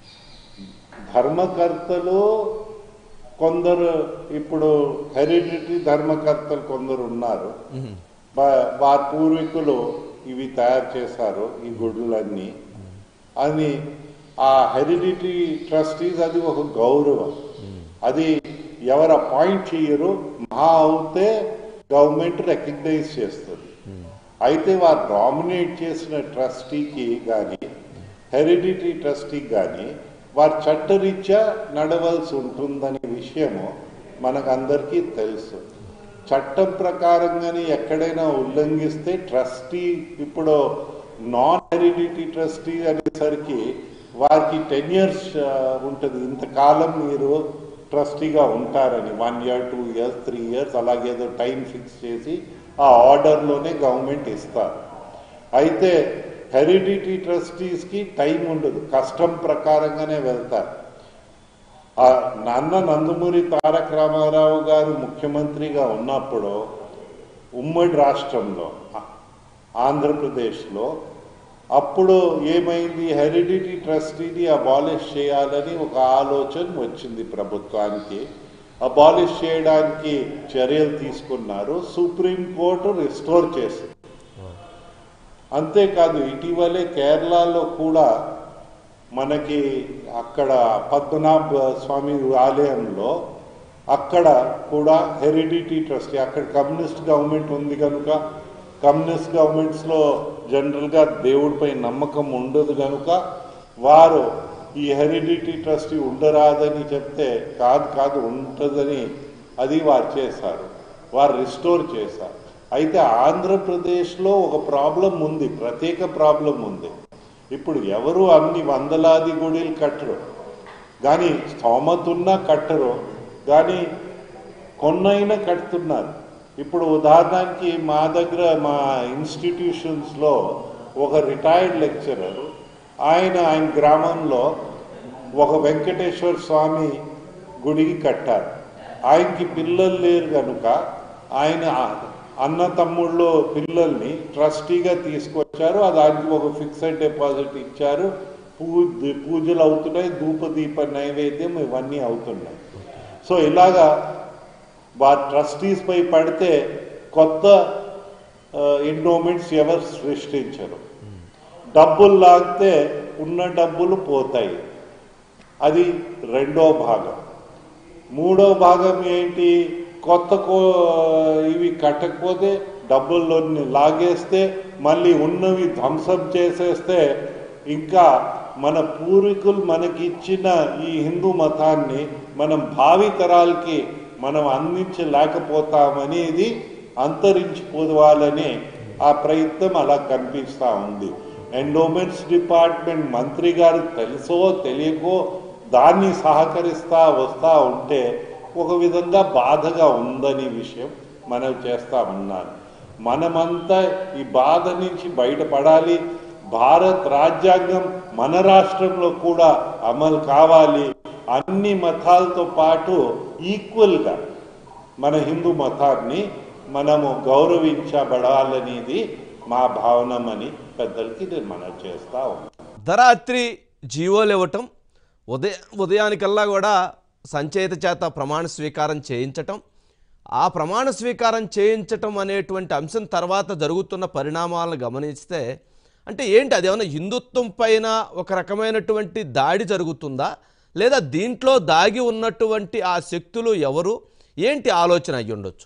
ధర్మకర్తలు కొందరు ఇప్పుడు హెరిడిటరీ ధర్మకర్తలు కొందరు ఉన్నారు వా- వారి పూర్వీకులు ఇవి తయారు చేశారు ఈ గుడులన్నీ అని ఆ హెరిడిటరీ ట్రస్టీస్ అది ఒక గౌరవం అది ఎవరు అపాయింట్ చేయరు మహా అవుతే గవర్నమెంట్ రికగ్నైజ్ చేస్తుంది అయితే వారు నామినేట్ చేసిన ట్రస్టీకి కానీ హెరిడిటరీ ట్రస్టీకి కానీ వారు చట్టరీత్యా నడవలసి ఉంటుందనే విషయము మనకందరికీ తెలుసు చట్టం ప్రకారంగానే ఎక్కడైనా ఉల్లంఘిస్తే ట్రస్టీ ఇప్పుడు నాన్ హెరిడిటరీ ట్రస్టీ అనేసరికి వారికి టెన్ ఇయర్స్ ఉంటుంది ఇంతకాలం మీరు ట్రస్టీగా ఉంటారని one year two years three years అలాగేదో టైం ఫిక్స్ చేసి ఆ ఆర్డర్లోనే గవర్నమెంట్ ఇస్తారు అయితే హెరిడిటరీ ట్రస్టీస్కి టైం ఉండదు కష్టం ప్రకారంగానే వెళ్తారు ఆ నాన్న నందమూరి తారక రామారావు గారు ముఖ్యమంత్రిగా ఉన్నప్పుడు ఉమ్మడి రాష్ట్రంలో ఆ- ఆంధ్రప్రదేశ్లో అప్పుడు ఏమైంది హెరిడిటరీ ట్రస్టీని అబాలిష్ చేయాలని ఒక ఆలోచన వచ్చింది ప్రభుత్వానికి అబాలిష్ చేయడానికి చర్యలు తీసుకున్నారు సుప్రీంకోర్టు రిస్టోర్ చేసింది అంతేకాదు ఇటీవలే కేరళలో కూడా మనకి అక్కడ పద్మనాభ స్వామి ఆలయంలో అక్కడ కూడా హెరిడిటీ ట్రస్టీ అక్కడ కమ్యూనిస్ట్ గవర్నమెంట్ ఉంది కనుక కమ్యూనిస్ట్ గవర్నమెంట్స్లో జనరల్గా దేవుడిపై నమ్మకం ఉండదు కనుక వారు ఈ హెరిడిటీ ట్రస్టీ ఉండరాదని చెప్తే కాదు కాదు ఉంటుందని అది వారు చేశారు వారు రిస్టోర్ చేశారు అయితే ఆంధ్రప్రదేశ్లో ఒక ప్రాబ్లం ఉంది ప్రత్యేక ప్రాబ్లం ఉంది ఇప్పుడు ఎవరు అన్ని వందలాది గుడిలు కట్టరు కానీ స్తోమతున్నా కట్టరు కానీ కొన్నైనా కడుతున్నారు ఇప్పుడు ఉదాహరణకి మా దగ్గర మా ఇన్స్టిట్యూషన్స్లో ఒక రిటైర్డ్ లెక్చరర్ ఆయన ఆయన గ్రామంలో ఒక వెంకటేశ్వర స్వామి గుడికి కట్టారు ఆయనకి పిల్లలు లేరు కనుక ఆయన అన్న తమ్ముళ్ళు పిల్లల్ని ట్రస్టీగా తీసుకొచ్చారు ఆ దానికి ఒక ఫిక్స్డ్ డిపాజిట్ ఇచ్చారు పూ పూజలు అవుతున్నాయి ధూపదీప నైవేద్యం ఇవన్నీ అవుతున్నాయి సో ఇలాగా వారి ట్రస్టీస్ పై పడితే కొత్త ఎండోమెంట్స్ ఎవరు సృష్టించరు డబ్బులు లాగితే ఉన్న డబ్బులు పోతాయి అది రెండో భాగం మూడో భాగం ఏంటి కొత్త కో ఇవి కట్టకపోతే డబ్బుల్లోని లాగేస్తే మళ్ళీ ఉన్నవి ధ్వంసం చేసేస్తే ఇంకా మన పూర్వీకులు మనకి ఇచ్చిన ఈ హిందూ మతాన్ని మనం భావి తరాలకి మనం అందించలేకపోతామనేది అంతరించిపోవాలని ఆ ప్రయత్నం అలా కనిపిస్తూ ఉంది ఎండోమెంట్స్ డిపార్ట్మెంట్ మంత్రి గారు తెలుసో తెలియకో దాన్ని సహకరిస్తా వస్తా ఉంటే ఒక విధంగా బాధగా ఉందని విషయం మనం చేస్తా ఉన్నాను మనమంతా ఈ బాధ నుంచి బయటపడాలి భారత్ రాజ్యాంగం మన రాష్ట్రంలో కూడా అమలు కావాలి అన్ని మతాలతో పాటు ఈక్వల్గా మన హిందూ మతాన్ని మనము గౌరవించబడాలనేది మా భావనమని పెద్దలకి నేను మనం చేస్తా ఉన్నాను అర్ధరాత్రి జీవోలు ఇవ్వటం ఉదయ ఉదయానికల్లా కూడా సంచయిత చేత ప్రమాణ స్వీకారం చేయించటం ఆ ప్రమాణ స్వీకారం చేయించటం అనేటువంటి అంశం తర్వాత జరుగుతున్న పరిణామాలను గమనిస్తే అంటే ఏంటి అది ఏమైనా హిందుత్వం పైన ఒక రకమైనటువంటి దాడి జరుగుతుందా లేదా దీంట్లో దాగి ఉన్నటువంటి ఆ శక్తులు ఎవరు ఏంటి ఆలోచన అయ్యి ఉండొచ్చు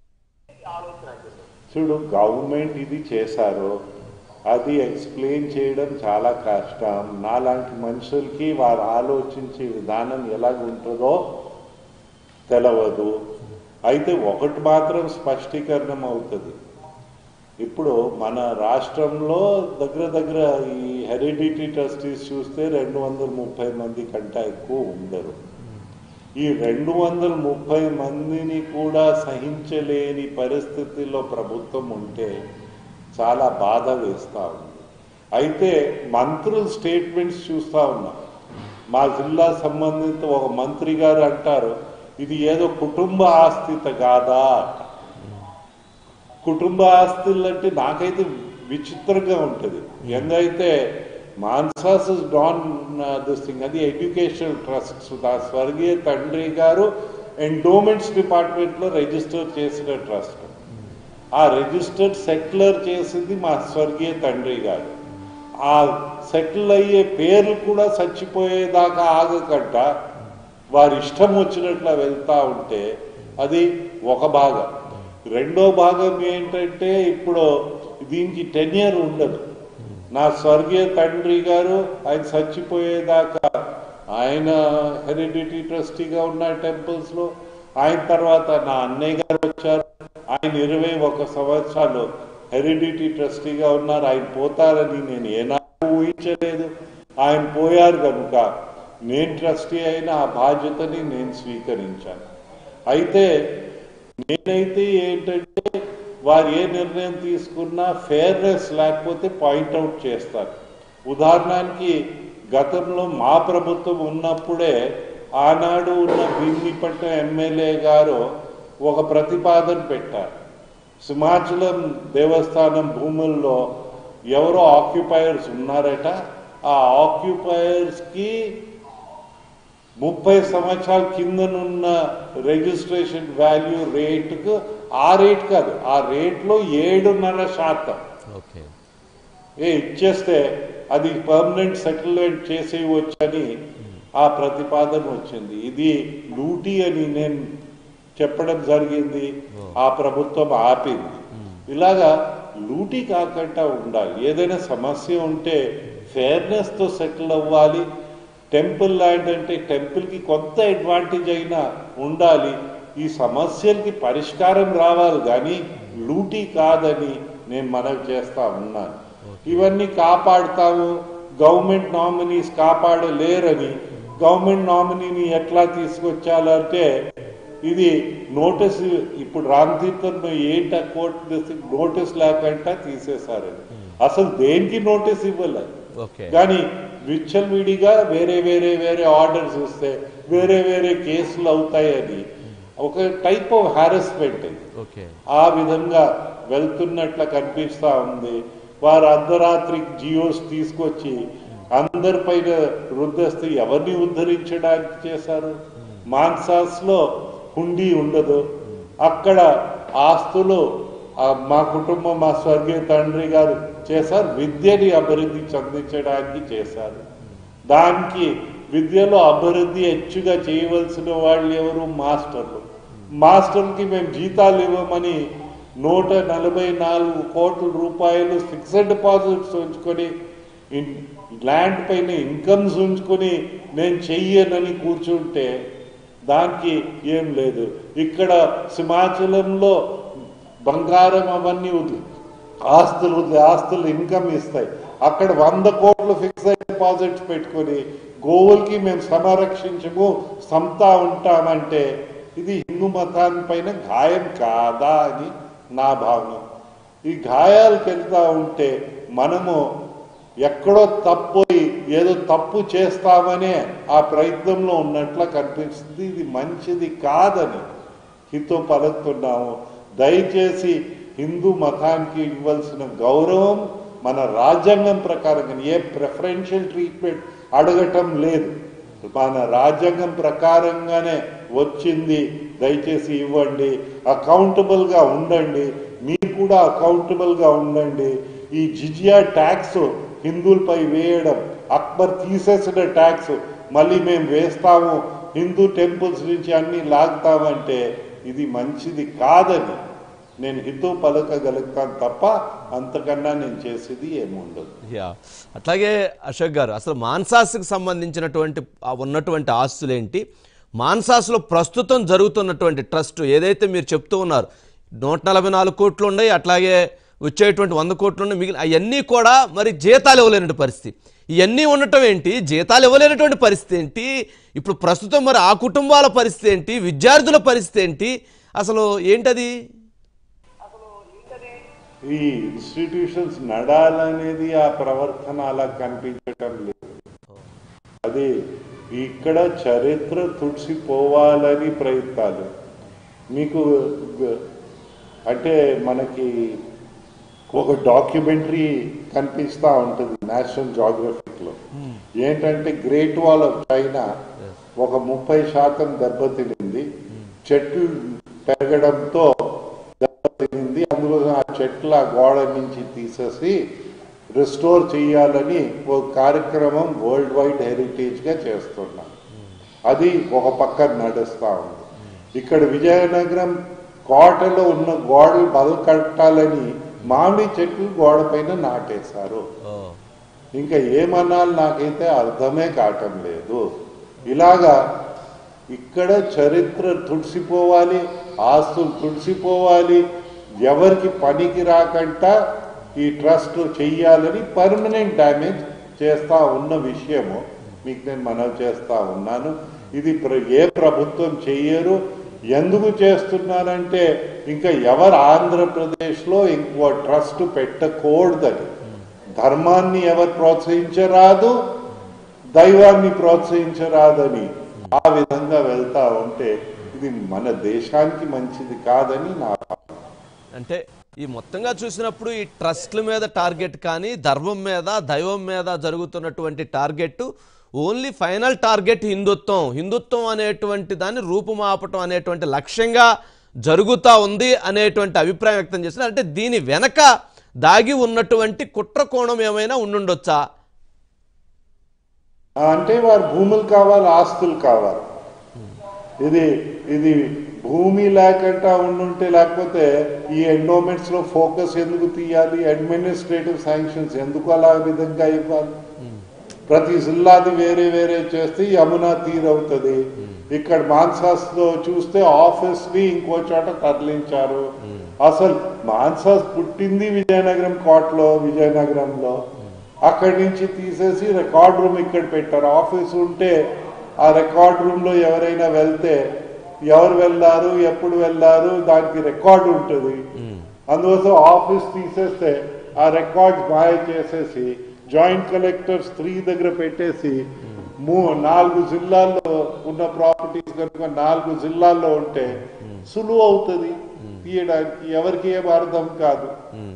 చూడు గవర్నమెంట్ ఇది చేశారు అది ఎక్స్ప్లెయిన్ చేయడం చాలా కష్టం నాలాంటి మనుషులకి వారు ఆలోచించే విధానం ఎలాగ ఉంటుందో తెలవదు అయితే ఒకటి మాత్రం స్పష్టీకరణం అవుతుంది ఇప్పుడు మన రాష్ట్రంలో దగ్గర దగ్గర ఈ హెరిడిటీ ట్రస్టీస్ చూస్తే రెండు వందల ముప్పై మంది కంటే ఎక్కువ ఉండరు ఈ రెండు వందల ముప్పై మందిని కూడా సహించలేని పరిస్థితుల్లో ప్రభుత్వం ఉంటే చాలా బాధ వేస్తూ ఉంది అయితే మంత్రుల స్టేట్మెంట్స్ చూస్తూ ఉన్నాం మా జిల్లా సంబంధిత ఒక మంత్రి గారు అంటారు ఇది ఏదో కుటుంబ ఆస్తిత కాదా అంట కుటుంబ ఆస్తులు అంటే నాకైతే విచిత్రంగా ఉంటుంది ఎందైతే మాన్సాస్ డాన్ దిస్ థింగ్ అది ఎడ్యుకేషనల్ ట్రస్ట్ నా స్వర్గీయ తండ్రి గారు ఎండోమెంట్స్ డిపార్ట్మెంట్లో రిజిస్టర్ చేసిన ట్రస్ట్ ఆ రిజిస్టర్డ్ సెటిలర్ చేసింది మా స్వర్గీయ తండ్రి గారు ఆ సెటిల్ అయ్యే పేర్లు కూడా చచ్చిపోయేదాకా ఆగకుండా వారి ఇష్టం వచ్చినట్లా వెళ్తా ఉంటే అది ఒక భాగం రెండో భాగం ఏంటంటే ఇప్పుడు దీనికి టెన్యర్ ఉండదు నా స్వర్గీయ తండ్రి గారు ఆయన చచ్చిపోయేదాకా ఆయన హెరిడిటీ ట్రస్టీగా ఉన్న టెంపుల్స్ లో ఆయన తర్వాత నా అన్నయ్య గారు వచ్చారు ఆయన ఇరవై ఒక సంవత్సరాలు హెరిడిటీ ట్రస్టీగా ఉన్నారు ఆయన పోతారని నేను ఏనాడు ఊహించలేదు ఆయన పోయారు కనుక నేను ట్రస్టీ అయిన ఆ బాధ్యతని నేను స్వీకరించాను అయితే నేనైతే ఏంటంటే వారు ఏ నిర్ణయం తీసుకున్నా ఫేర్నెస్ లేకపోతే పాయింట్అవుట్ చేస్తారు ఉదాహరణకి గతంలో మా ప్రభుత్వం ఉన్నప్పుడే ఆనాడు ఉన్న భీమిపట్నం ఎమ్మెల్యే గారు ఒక ప్రతిపాదన పెట్టారు సింహాచలం దేవస్థానం భూముల్లో ఎవరో ఆక్యుపైయర్స్ ఉన్నారట ఆ ఆక్యుపైయర్స్ కి ముప్పై సంవత్సరాల కిందనున్న రిజిస్ట్రేషన్ వాల్యూ రేటుకు ఆ రేట్ కాదు ఆ రేట్లో ఏడున్నర శాతం ఓకే ఏ ఇచ్చేస్తే అది పర్మనెంట్ సెటిల్మెంట్ చేసేయవచ్చని ఆ ప్రతిపాదన వచ్చింది ఇది లూటీ అని నేను చెప్పడం జరిగింది ఆ ప్రభుత్వం ఆపింది ఇలాగా లూటీ కాకుండా ఉండాలి ఏదైనా సమస్య ఉంటే ఫేర్నెస్ తో సెటిల్ అవ్వాలి టెంపుల్ ల్యాండ్ అంటే టెంపుల్ కి కొంత అడ్వాంటేజ్ అయినా ఉండాలి ఈ సమస్యలకి పరిష్కారం రావాలి కానీ లూటీ కాదని నేను మనవి చేస్తా ఉన్నాను ఇవన్నీ కాపాడుతాము గవర్నమెంట్ నామినీస్ కాపాడలేరని గవర్నమెంట్ నామినీని ఎట్లా తీసుకొచ్చాలంటే ఇది నోటీస్ ఇప్పుడు రామ్ తీర్థం ఏంట కోర్టు నోటీస్ లేకుండా తీసేశారని అసలు దేనికి నోటీస్ ఇవ్వలేదు ఓకే కానీ విచ్చలవిడిగా వేరే వేరే వేరే ఆర్డర్స్ వస్తే వేరే వేరే కేసులు అవుతాయని ఒక టైప్ ఆఫ్ హారెస్మెంట్ ఇది ఓకే ఆ విధంగా వెళ్తున్నట్ల కనిపిస్తా ఉంది వారు అర్ధరాత్రి జియోస్ తీసుకొచ్చి అందరిపైన రుద్దస్తూ ఎవరిని ఉద్ధరించడానికి చేశారు మాన్సాస్ లో హుండీ ఉండదు అక్కడ ఆస్తులు ఆ, మా కుటుంబం మా స్వర్గీయ తండ్రి గారు చేశారు విద్యని అభివృద్ధి చెందించడానికి చేశారు దానికి విద్యలో అభివృద్ధి హెచ్చుగా చేయవలసిన వాళ్ళు ఎవరు మాస్టర్లు మాస్టర్కి మేము జీతాలు ఇవ్వమని నూట నలభై నాలుగు కోట్ల రూపాయలు ఫిక్స్డ్ డిపాజిట్స్ ఉంచుకొని ఇన్- ల్యాండ్ పైన ఇన్కమ్స్ ఉంచుకొని నేను చెయ్యనని కూర్చుంటే దానికి ఏం లేదు ఇక్కడ సింహాచలంలో బంగారం అవన్నీ వదిలి ఆస్తులు వదిలి ఆస్తులు ఇన్కమ్ ఇస్తాయి అక్కడ వంద కోట్లు ఫిక్స్డ్ డిపాజిట్స్ పెట్టుకొని గోవులకి మేము సంరక్షించము సంతా ఉంటామంటే ఇది హిందూ మతాన్ని పైన గాయం కాదా అని నా భావన ఈ గాయాలకు వెళ్తా ఉంటే మనము ఎక్కడో తప్పోయి ఏదో తప్పు చేస్తామనే ఆ ప్రయత్నంలో ఉన్నట్ల కనిపిస్తుంది ఇది మంచిది కాదని హితో పలుకుతున్నాము దయచేసి హిందూ మతానికి ఇవ్వాల్సిన గౌరవం మన రాజ్యాంగం ప్రకారంగా ఏ ప్రిఫరెన్షియల్ ట్రీట్మెంట్ అడగటం లేదు మన రాజ్యాంగం ప్రకారంగానే వచ్చింది దయచేసి ఇవ్వండి అకౌంటబుల్ గా ఉండండి మీరు కూడా అకౌంటబుల్ గా ఉండండి ఈ జిజియా ట్యాక్స్ హిందువులపై వేయడం అక్బర్ తీసేసిన ట్యాక్స్ మళ్ళీ మేము వేస్తాము హిందూ టెంపుల్స్ నుంచి అన్ని లాగుతామంటే ఇది మంచిది కాదని నేను హితూ పలకగలుగుతాను తప్ప అంతకన్నా నేను చేసేది ఏముండదు యా అట్లాగే అశోక్ గారు అసలు మాన్సాస్కి సంబంధించినటువంటి ఆ ఉన్నటువంటి ఆస్తులేంటి మాన్సాస్లో ప్రస్తుతం జరుగుతున్నటువంటి ట్రస్ట్ ఏదైతే మీరు చెప్తూ ఉన్నారు నూట నలభై నాలుగు కోట్లు ఉన్నాయి అట్లాగే వచ్చేటువంటి వంద కోట్లు ఉన్నాయి మిగిలిన అవన్నీ కూడా మరి జీతాలు ఇవ్వలేనటువంటి పరిస్థితి ఇవన్నీ ఉండటం ఏంటి జీతాలు ఇవ్వలేనటువంటి పరిస్థితి ఏంటి ఇప్పుడు ప్రస్తుతం మరి ఆ కుటుంబాల పరిస్థితి ఏంటి విద్యార్థుల పరిస్థితి ఏంటి అసలు ఏంటది ఈ ఇన్స్టిట్యూషన్స్ నడాలనేది ఆ ప్రవర్తన అలా కనిపించటం లేదు అది ఇక్కడ చరిత్ర తుడిసిపోవాలని ప్రయత్నాలు మీకు గ- అంటే మనకి ఒక డాక్యుమెంటరీ కనిపిస్తూ ఉంటుంది నేషనల్ జాగ్రఫిక్లో ఏంటంటే గ్రేట్ వాల్ ఆఫ్ చైనా ఒక ముప్పై శాతం దెబ్బతినింది చెట్లు పెరగడంతో దెబ్బతినింది అందుకోసం ఆ చెట్ల గోడ నుంచి తీసేసి రిస్టోర్ చేయాలని ఒక కార్యక్రమం వరల్డ్ వైడ్ హెరిటేజ్గా చేస్తున్నాం అది ఒక పక్క నడుస్తా ఉంది ఇక్కడ విజయనగరం కోటలో ఉన్న గోడలు బదులు కట్టాలని మామిడి చెట్లు గోడ పైన నాటేశారు ఇంకా ఏమనాలి నాకైతే అర్థమే కావటం లేదు ఇలాగా ఇక్కడ చరిత్ర తుడిసిపోవాలి ఆస్తులు తుడిసిపోవాలి ఎవరికి పనికి రాకుండా ఈ ట్రస్ట్ చెయ్యాలని పర్మనెంట్ డ్యామేజ్ చేస్తా ఉన్న విషయము మీకు నేను మనవి చేస్తా ఉన్నాను ఇది ప్ర- ఏ ప్రభుత్వం చెయ్యరు ఎందుకు చేస్తున్నానంటే ఇంకా ఎవరు ఆంధ్రప్రదేశ్లో ఇంకో ట్రస్ట్ పెట్టకూడదని ధర్మాన్ని ఎవరు ప్రోత్సహించరాదు దైవాన్ని ప్రోత్సహించరాదని ఆ విధంగా వెళ్తా ఉంటే ఇది మన దేశానికి మంచిది కాదని నా భావన. అంటే ఈ మొత్తంగా చూసినప్పుడు ఈ ట్రస్ట్ల మీద టార్గెట్ కానీ ధర్మం మీద దైవం మీద జరుగుతున్నటువంటి టార్గెట్ ఓన్లీ ఫైనల్ టార్గెట్ హిందుత్వం హిందుత్వం అనేటువంటి దాన్ని రూపుమాపటం అనేటువంటి లక్ష్యంగా జరుగుతూ ఉంది అనేటువంటి అభిప్రాయం వ్యక్తం చేస్తున్నారు అంటే దీని వెనక దాగి ఉన్నటువంటి కుట్ర కోణం ఏమైనా ఉండుండొచ్చా అంటే వారు భూములు కావాలి ఆస్తులు కావాలి ఇది ఇది భూమి లేకుండా ఉండుంటే లేకపోతే ఈ ఎండోమెంట్స్ లో ఫోకస్ ఎందుకు తీయాలి అడ్మినిస్ట్రేటివ్ శాంక్షన్స్ ఎందుకు అలా విధంగా ఇవ్వాలి ప్రతి జిల్లాది వేరే వేరే చేస్తే యమునా తీరవుతుంది ఇక్కడ మాన్సాస్ లో చూస్తే ఆఫీస్ ని ఇంకో చోట తరలించారు అసలు మాన్సాస్ పుట్టింది విజయనగరం కోటలో విజయనగరంలో అక్కడి నుంచి తీసేసి రికార్డ్ రూమ్ ఇక్కడ పెట్టారు ఆఫీస్ ఉంటే ఆ రికార్డ్ రూమ్ లో ఎవరైనా వెళ్తే ఎవరు వెళ్ళారు ఎప్పుడు వెళ్ళారు దానికి రికార్డ్ ఉంటుంది అందుకోసం ఆఫీస్ తీసేస్తే ఆ రికార్డ్స్ మాయ చేసేసి జాయింట్ కలెక్టర్స్ త్రీ దగ్గర పెట్టేసి మూ నాలుగు జిల్లాల్లో ఉన్న ప్రాపర్టీస్ కనుక నాలుగు జిల్లాల్లో ఉంటే సులువు అవుతుంది తీయడానికి ఎవరికి ఏం అర్థం కాదు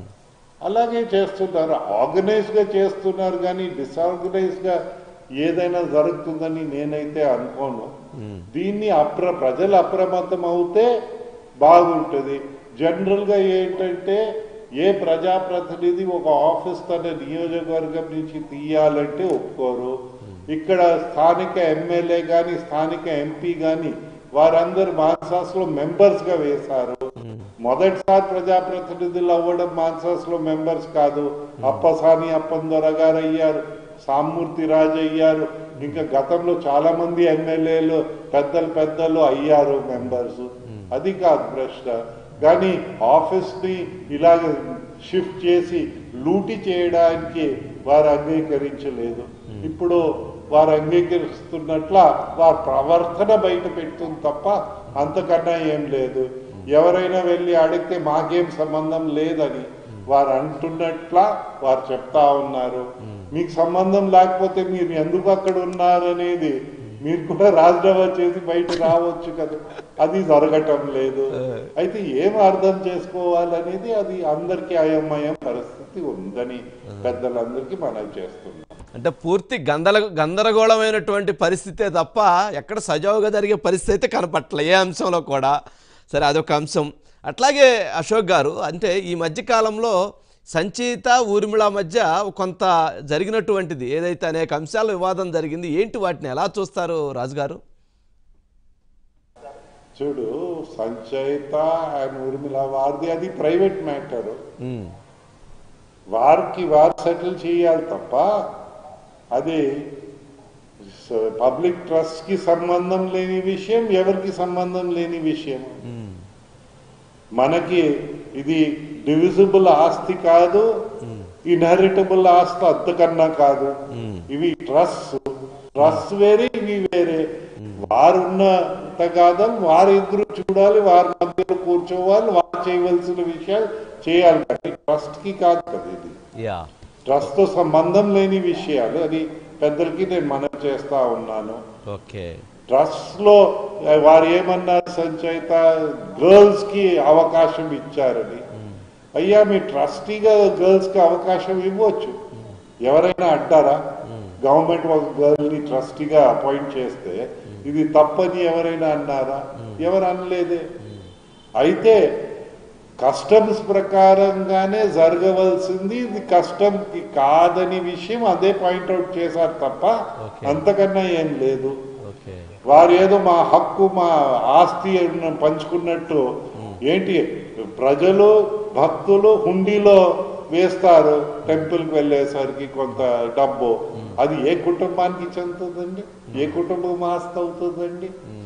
అలాగే చేస్తున్నారు ఆర్గనైజ్ గా చేస్తున్నారు కానీ డిసార్గనైజ్ గా ఏదైనా జరుగుతుందని నేనైతే అనుకోను దీన్ని అప్ర ప్రజలు అప్రమత్తం అవుతే బాగుంటుంది జనరల్ గా ఏంటంటే ఏ ప్రజాప్రతినిధి ఒక ఆఫీస్ తన నియోజకవర్గం నుంచి తీయాలంటే ఒప్పుకోరు ఇక్కడ స్థానిక ఎమ్మెల్యే గాని స్థానిక ఎంపీ గాని వారందరు మాన్సాస్ లో మెంబర్స్ గా వేశారు మొదటిసారి ప్రజాప్రతినిధులు అవ్వడం మాన్సాస్ లో మెంబర్స్ కాదు అప్పసాని అప్పందొర గారు అయ్యారు సామూర్తి రాజు అయ్యారు ఇంకా గతంలో చాలా మంది ఎమ్మెల్యేలు పెద్దలు పెద్దలు అయ్యారు మెంబర్స్ అది కాదు ప్రశ్న కానీ ఆఫీస్ ని ఇలాగ షిఫ్ట్ చేసి లూటి చేయడానికి వారు అంగీకరించలేదు ఇప్పుడు వారు అంగీకరిస్తున్నట్ల వారి ప్రవర్తన బయట పెడుతుంది తప్ప అంతకన్నా ఏం లేదు ఎవరైనా వెళ్ళి అడిగితే మాకేం సంబంధం లేదని వారు అంటున్నట్లా వారు చెప్తా ఉన్నారు మీకు సంబంధం లేకపోతే మీరు ఎందుకు అక్కడ ఉన్నారు అనేది మీరు కూడా రాజీనామా చేసి బయట రావచ్చు కదా అది జరగటం లేదు అయితే ఏం అర్థం చేసుకోవాలనేది అది అందరికీ అయమయం పరిస్థితి ఉందని పెద్దలందరికీ మనం చేస్తున్నాం అంటే పూర్తి గందల గందరగోళమైనటువంటి పరిస్థితే తప్ప ఎక్కడ సజావుగా జరిగే పరిస్థితి అయితే కనపట్లే ఏ అంశంలో కూడా సరే అదొక అంశం అట్లాగే అశోక్ గారు అంటే ఈ మధ్య కాలంలో సంచయిత ఊర్మిళ మధ్య కొంత జరిగినటువంటిది ఏదైతే అనేక అంశాల వివాదం జరిగింది ఏంటి వాటిని ఎలా చూస్తారు రాజుగారు చూడు సంచయిత అండ్ ఊర్మిళ వారిది అది ప్రైవేట్ మ్యాటర్ ఉమ్, వారికి వారు సెటిల్ చేయాలి తప్ప అది సో పబ్లిక్ ట్రస్ట్ కి సంబంధం లేని విషయం ఎవరికి సంబంధం లేని విషయం మనకి ఇది డివిజిబుల్ ఆస్తి కాదు ఇన్హెరిటబుల్ ఆస్తి అంతకన్నా కాదు ఇవి ట్రస్ట్ ట్రస్ట్ వేరే ఇవి వేరే వారున్న తగాదం వారిద్దరు చూడాలి వారి మధ్యలో కూర్చోవాలి వారు చేయవలసిన విషయాలు చేయాలి కానీ ట్రస్ట్ కి కాదు కదా ఇది యా ట్రస్ట్ తో సంబంధం లేని విషయాలు అది పెద్దలకి నేను మనం చేస్తా ఉన్నాను ఓకే ట్రస్ట్ లో ఆ, వారు ఏమన్నారు సంచయిత గర్ల్స్ కి అవకాశం ఇచ్చారని అయ్యా మీ ట్రస్టీగా గర్ల్స్ కి అవకాశం ఇవ్వచ్చు ఎవరైనా అంటారా గవర్నమెంట్ ఒక గర్ల్ ని ట్రస్టీగా అపాయింట్ చేస్తే ఇది తప్పని ఎవరైనా అన్నారా ఎవరు అనలేదే అయితే కస్టమ్స్ ప్రకారంగానే జరగవలసింది ఇది కస్టమ్ కి కాదని విషయం అదే పాయింట్అవుట్ చేశారు తప్ప Okay. అంతకన్నా ఏం లేదు ఓకే వారు ఏదో మా హక్కు మా ఆస్తి ఉన్న- పంచుకున్నట్టు ఏంటి ప్రజలు భక్తులు హుండీలో వేస్తారు టెంపుల్కి వెళ్ళేసరికి కొంత డబ్బు అది ఏ కుటుంబానికి చెందుతుందండి ఏ కుటుంబం ఆస్తి అవుతుందండి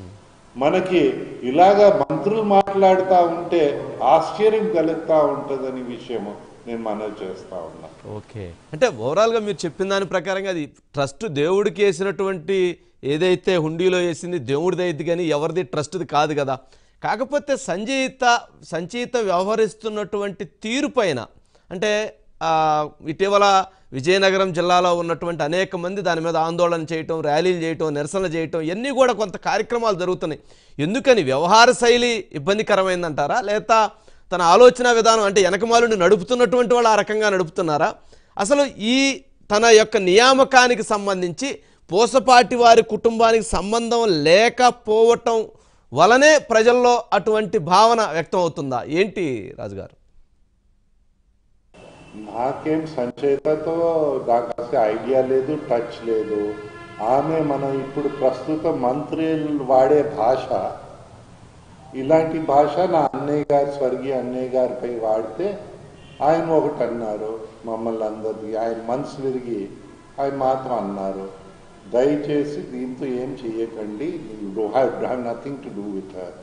మనకి ఇలాగా మంత్రులు మాట్లాడుతూ ఉంటే ఆశ్చర్యం కలుగుతూ ఉంటుందని విషయము నేను మనవి చేస్తా ఉన్నా ఓకే అంటే ఓవరాల్గా మీరు చెప్పిన దాని ప్రకారంగా అది ట్రస్ట్ దేవుడికి వేసినటువంటి ఏదైతే హుండీలో వేసింది దేవుడిది అయింది కానీ ఎవరిది ట్రస్ట్ది కాదు కదా కాకపోతే సంజయిత సంచయిత వ్యవహరిస్తున్నటువంటి తీరు పైన అంటే ఆ, ఇటీవల విజయనగరం జిల్లాలో ఉన్నటువంటి అనేక మంది దాని మీద ఆందోళన చేయటం ర్యాలీలు చేయటం నిరసన చేయటం ఇవన్నీ కూడా కొంత కార్యక్రమాలు జరుగుతున్నాయి ఎందుకని వ్యవహార శైలి ఇబ్బందికరమైందంటారా లేదా తన ఆలోచన విధానం అంటే వెనకమాలుని నడుపుతున్నటువంటి వాళ్ళు ఆ రకంగా నడుపుతున్నారా అసలు ఈ తన యొక్క నియామకానికి సంబంధించి పూసపాటి వారి కుటుంబానికి సంబంధం లేకపోవటం వలనే ప్రజల్లో అటువంటి భావన వ్యక్తం అవుతుందా ఏంటి రాజుగారు నాకేం సంచేతతో నాకు అసలు ఐడియా లేదు టచ్ లేదు ఆమె మనం ఇప్పుడు ప్రస్తుత మంత్రులు వాడే భాష ఇలాంటి భాష నా అన్నయ్య గారు స్వర్గీయ అన్నయ్య గారిపై వాడితే ఆయన ఒకటి అన్నారు మమ్మల్ని అందరికీ ఆయన మనసు విరిగి ఆయన మాత్రం అన్నారు దయచేసి దీంతో ఏం చెయ్యకండి do have nothing to do with her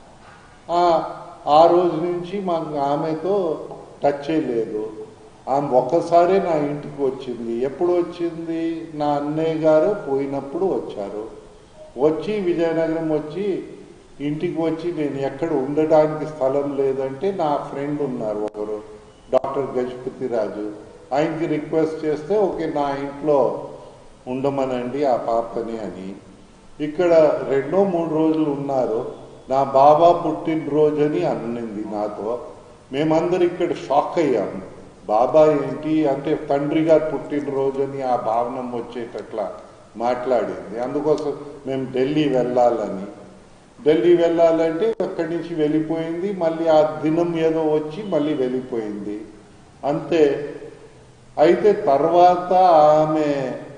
ఆ రోజు నుంచి మాకు ఆమెతో టచ్ లేదు ఆమె ఒక్కసారే నా ఇంటికి వచ్చింది ఎప్పుడు వచ్చింది నా అన్నయ్య గారు పోయినప్పుడు వచ్చారు వచ్చి విజయనగరం వచ్చి ఇంటికి వచ్చి నేను ఎక్కడ ఉండడానికి స్థలం లేదంటే నా ఫ్రెండ్ ఉన్నారు ఒకరు డాక్టర్ గజపతి రాజు ఆయనకి రిక్వెస్ట్ చేస్తే ఓకే నా ఇంట్లో ఉండమనండి ఆ పాపని అని ఇక్కడ రెండో మూడు రోజులు ఉన్నారు నా బాబా పుట్టినరోజు అని అన్నింది నాతో మేమందరం ఇక్కడ షాక్ అయ్యాము బాబా ఏంటి అంటే తండ్రి గారు పుట్టినరోజు అని ఆ భావనం వచ్చేటట్లా మాట్లాడింది అందుకోసం మేము ఢిల్లీ వెళ్ళాలని ఢిల్లీ వెళ్ళాలంటే అక్కడి నుంచి వెళ్ళిపోయింది మళ్ళీ ఆ దినం ఏదో వచ్చి మళ్ళీ వెళ్ళిపోయింది అంతే అయితే తర్వాత ఆమె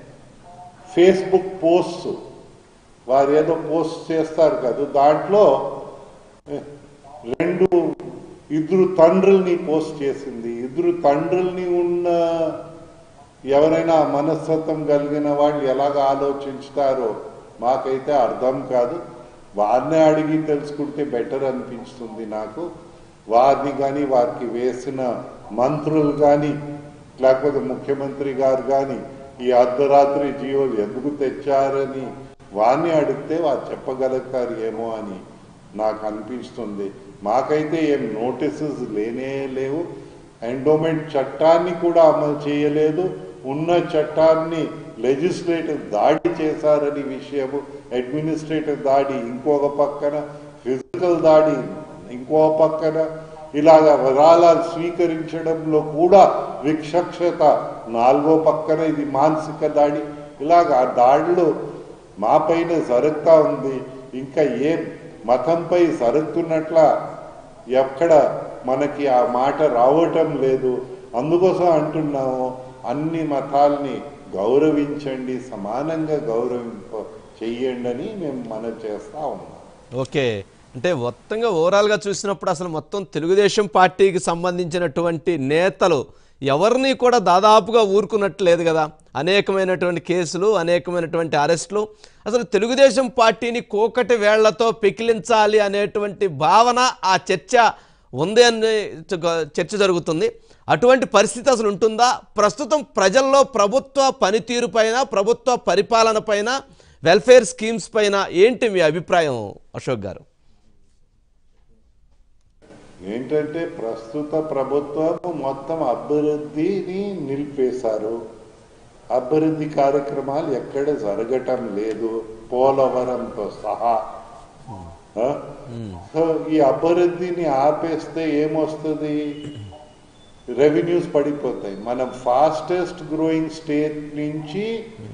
ఫేస్బుక్ పోస్ట్ వారు ఏదో పోస్ట్ చేస్తారు కదా దాంట్లో eh, రెండు ఇద్దరు తండ్రుల్ని పోస్ట్ చేసింది ఇద్దరు తండ్రుల్ని ఉన్న ఎవరైనా మనస్తత్వం కలిగిన వాళ్ళు ఎలాగ ఆలోచించుతారో మాకైతే అర్థం కాదు వారినే అడిగి తెలుసుకుంటే బెటర్ అనిపిస్తుంది నాకు వారిని కానీ వారికి వేసిన మంత్రులు కానీ లేకపోతే ముఖ్యమంత్రి గారు కానీ ఈ అర్ధరాత్రి జియోలు ఎందుకు తెచ్చారని వారిని అడిగితే వారు చెప్పగలుగుతారు ఏమో అని నాకు అనిపిస్తుంది మాకైతే ఏం నోటీసెస్ లేనే లేవు ఎండోమెంట్ చట్టాన్ని కూడా అమలు చేయలేదు ఉన్న చట్టాన్ని లెజిస్లేటివ్ దాడి చేశారని విషయము అడ్మినిస్ట్రేటివ్ దాడి ఇంకొక పక్కన ఫిజికల్ దాడి ఇంకో పక్కన ఇలాగ విరాళాలు స్వీకరించడంలో కూడా విక్షక్షత నాలుగో పక్కన ఇది మానసిక దాడి ఇలాగ ఆ దాడులు మా పైన జరుగుతా ఉంది ఇంకా ఏ మతంపై జరుగుతున్నట్ల ఎక్కడ మనకి ఆ మాట రావటం లేదు అందుకోసం అంటున్నాము అన్ని మతాల్ని గౌరవించండి సమానంగా గౌరవింప చెయ్యండి అని మేము మనం చేస్తా ఉన్నాం ఓకే అంటే మొత్తంగా ఓవరాల్గా చూసినప్పుడు అసలు మొత్తం తెలుగుదేశం పార్టీకి సంబంధించినటువంటి నేతలు ఎవరిని కూడా దాదాపుగా ఊరుకున్నట్టు లేదు కదా అనేకమైనటువంటి కేసులు అనేకమైనటువంటి అరెస్టులు అసలు తెలుగుదేశం పార్టీని కోకటి వేళ్లతో పెకిలించాలి అనేటువంటి భావన ఆ చర్చ ఉంది అనే చర్చ జరుగుతుంది అటువంటి పరిస్థితి అసలు ఉంటుందా ప్రస్తుతం ప్రజల్లో ప్రభుత్వ పనితీరు పైన ప్రభుత్వ పరిపాలన పైన వెల్ఫేర్ స్కీమ్స్ పైన ఏంటి మీ అభిప్రాయం అశోక్ గారు ఏంటంటే ప్రస్తుత ప్రభుత్వం మొత్తం అభివృద్ధిని నిలిపేశారు అభివృద్ధి కార్యక్రమాలు ఎక్కడ జరగటం లేదు పోలవరంతో సహా ఆ? సో ఈ అభివృద్ధిని ఆపేస్తే ఏమొస్తుంది రెవెన్యూస్ పడిపోతాయి మనం ఫాస్టెస్ట్ గ్రోయింగ్ స్టేట్ నుంచి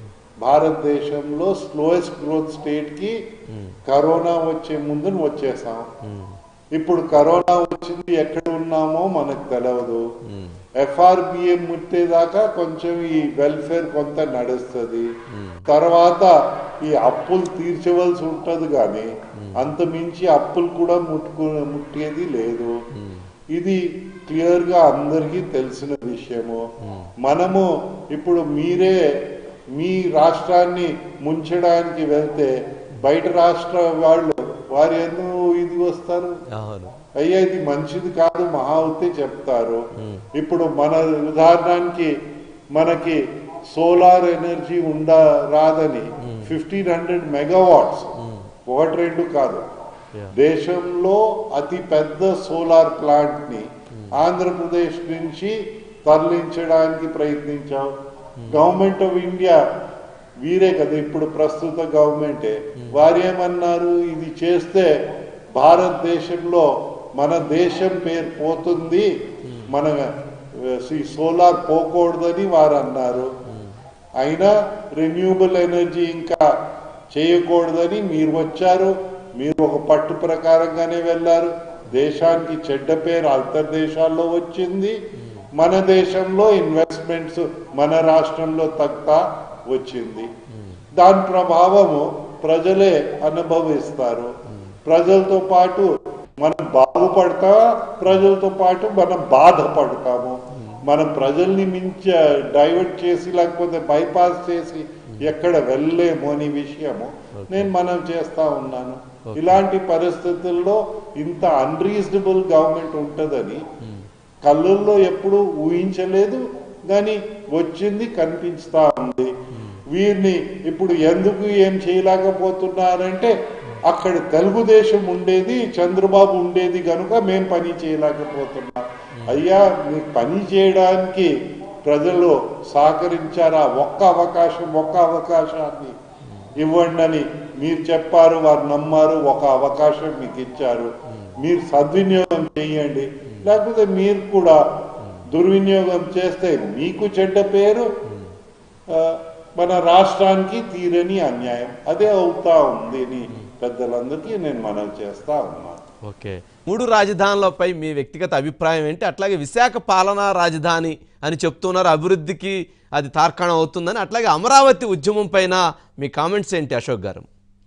భారతదేశంలో స్లోయెస్ట్ గ్రోత్ స్టేట్ కి కరోనా వచ్చే ముందు వచ్చేసాం ఇప్పుడు కరోనా వచ్చింది ఎక్కడ ఉన్నామో మనకు తెలియదు ఎఫ్ఆర్బిఎం ముట్టేదాకా కొంచెం ఈ వెల్ఫేర్ కొంత నడుస్తుంది తర్వాత ఈ అప్పులు తీర్చవలసి ఉంటది కానీ అంత మించి అప్పులు కూడా ముట్టుకు ముట్టేది లేదు ఇది క్లియర్ గా అందరికీ తెలిసిన విషయము మనము ఇప్పుడు మీరే మీ రాష్ట్రాన్ని ముంచడానికి వెళ్తే బయట రాష్ట్ర వాళ్ళు వారు ఎందుకు ఇది వస్తారు అవును అయ్యా ఇది మంచిది కాదు మహా అవుతే చెప్తారు ఇప్పుడు మన ఉదాహరణకి మనకి సోలార్ ఎనర్జీ ఉండ రాదని ఫిఫ్టీన్ హండ్రెడ్ మెగావాట్స్ ఒకటి రెండు కాదు Yeah. దేశంలో అతి పెద్ద సోలార్ ప్లాంట్ ని ఆంధ్రప్రదేశ్ నుంచి తరలించడానికి ప్రయత్నించాం గవర్నమెంట్ ఆఫ్ ఇండియా వీరే కదా ఇప్పుడు ప్రస్తుత గవర్నమెంటే వారు ఏమన్నారు ఇది చేస్తే భారతదేశంలో మన దేశం పేరు పోతుంది మన ఈ సోలార్ పోకూడదని వారు అన్నారు అయినా రెన్యూబుల్ ఎనర్జీ ఇంకా చేయకూడదని మీరు వచ్చారు మీరు ఒక పట్టు ప్రకారంగానే వెళ్ళారు దేశానికి చెడ్డ పేరు అంతర్ దేశాల్లో వచ్చింది మన దేశంలో ఇన్వెస్ట్మెంట్స్ మన రాష్ట్రంలో తక్కువ వచ్చింది దాని ప్రభావము ప్రజలే అనుభవిస్తారు ప్రజలతో పాటు మనం బాగుపడతా ప్రజలతో పాటు మనం బాధపడతాము మనం ప్రజల్ని మించి డైవర్ట్ చేసి లేకపోతే బైపాస్ చేసి ఎక్కడ వెళ్ళలేము అనే విషయము నేను మనం చేస్తా ఉన్నాను ఇలాంటి పరిస్థితుల్లో ఇంత అన్రీజనబుల్ గవర్నమెంట్ ఉంటుందని కళ్ళల్లో ఎప్పుడు ఊహించలేదు కానీ వచ్చింది కనిపిస్తా ఉంది వీరిని ఇప్పుడు ఎందుకు ఏం చేయలేకపోతున్నారంటే అక్కడ తెలుగుదేశం ఉండేది చంద్రబాబు ఉండేది కనుక మేం పని చేయలేకపోతున్నాం అయ్యా మీ పని చేయడానికి ప్రజలు సహకరించారా ఒక్క అవకాశం ఒక్క అవకాశాన్ని ఇవ్వండి అని మీరు చెప్పారు వారు నమ్మారు ఒక అవకాశం మీకు ఇచ్చారు మీరు సద్వినియోగం చేయండి లేకపోతే మీరు కూడా దుర్వినియోగం చేస్తే మీకు చెడ్డ పేరు ఆ, మన రాష్ట్రానికి తీరని అన్యాయం అదే అవుతా ఉంది అని పెద్దలందరికీ నేను మనవి చేస్తా ఉన్నాను ఓకే మూడు రాజధానులపై మీ వ్యక్తిగత అభిప్రాయం ఏంటి అట్లాగే విశాఖ పాలనా రాజధాని అని చెప్తున్నారు అభివృద్ధికి అది తార్కాణం అవుతుందని అట్లాగే అమరావతి ఉద్యమం పైన మీ కామెంట్స్ ఏంటి అశోక్ గారు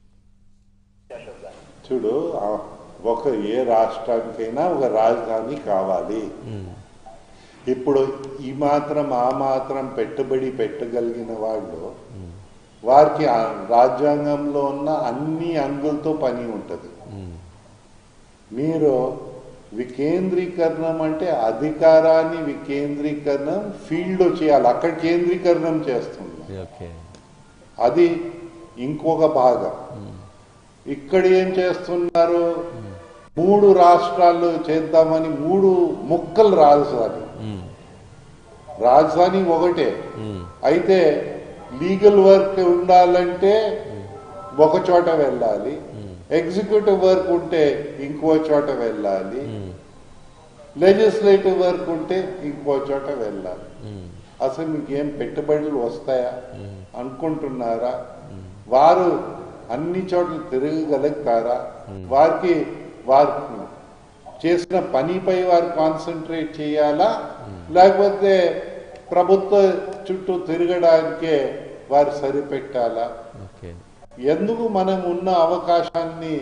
చూడు ఆ, ఒక ఏ రాష్ట్రానికైనా ఒక రాజధాని కావాలి ఇప్పుడు ఈ మాత్రం ఆ మాత్రం పెట్టుబడి పెట్టగలిగిన వాళ్ళు వారికి ఆ రాజ్యాంగంలో ఉన్న అన్ని అంగులతో పని ఉంటుంది మీరు వికేంద్రీకరణం అంటే అధికారాన్ని వికేంద్రీకరణం ఫీల్డ్ చేయాలి అక్కడ కేంద్రీకరణం చేస్తుంది ఓకే అది ఇంకొక భాగం ఇక్కడ ఏం చేస్తున్నారు మూడు రాష్ట్రాలు చేద్దామని మూడు ముక్కలు రాజధాని రాజధాని ఒకటే అయితే లీగల్ వర్క్ ఉండాలంటే ఒక చోట వెళ్ళాలి ఎగ్జిక్యూటివ్ వర్క్ ఉంటే ఇంకో చోట వెళ్ళాలి లెజిస్లేటివ్ వర్క్ ఉంటే ఇంకో చోట వెళ్ళాలి అసలు మీకు ఏం పెట్టుబడులు వస్తాయా అనుకుంటున్నారా వారు అన్ని చోట్ల తిరగగలుగుతారా వారికి వారు చేసిన పనిపై వారు కాన్సన్ట్రేట్ చేయాలా లేకపోతే ప్రభుత్వ చుట్టూ తిరగడానికే వారు సరిపెట్టాలా ఓకే ఎందుకు మనం ఉన్న అవకాశాన్ని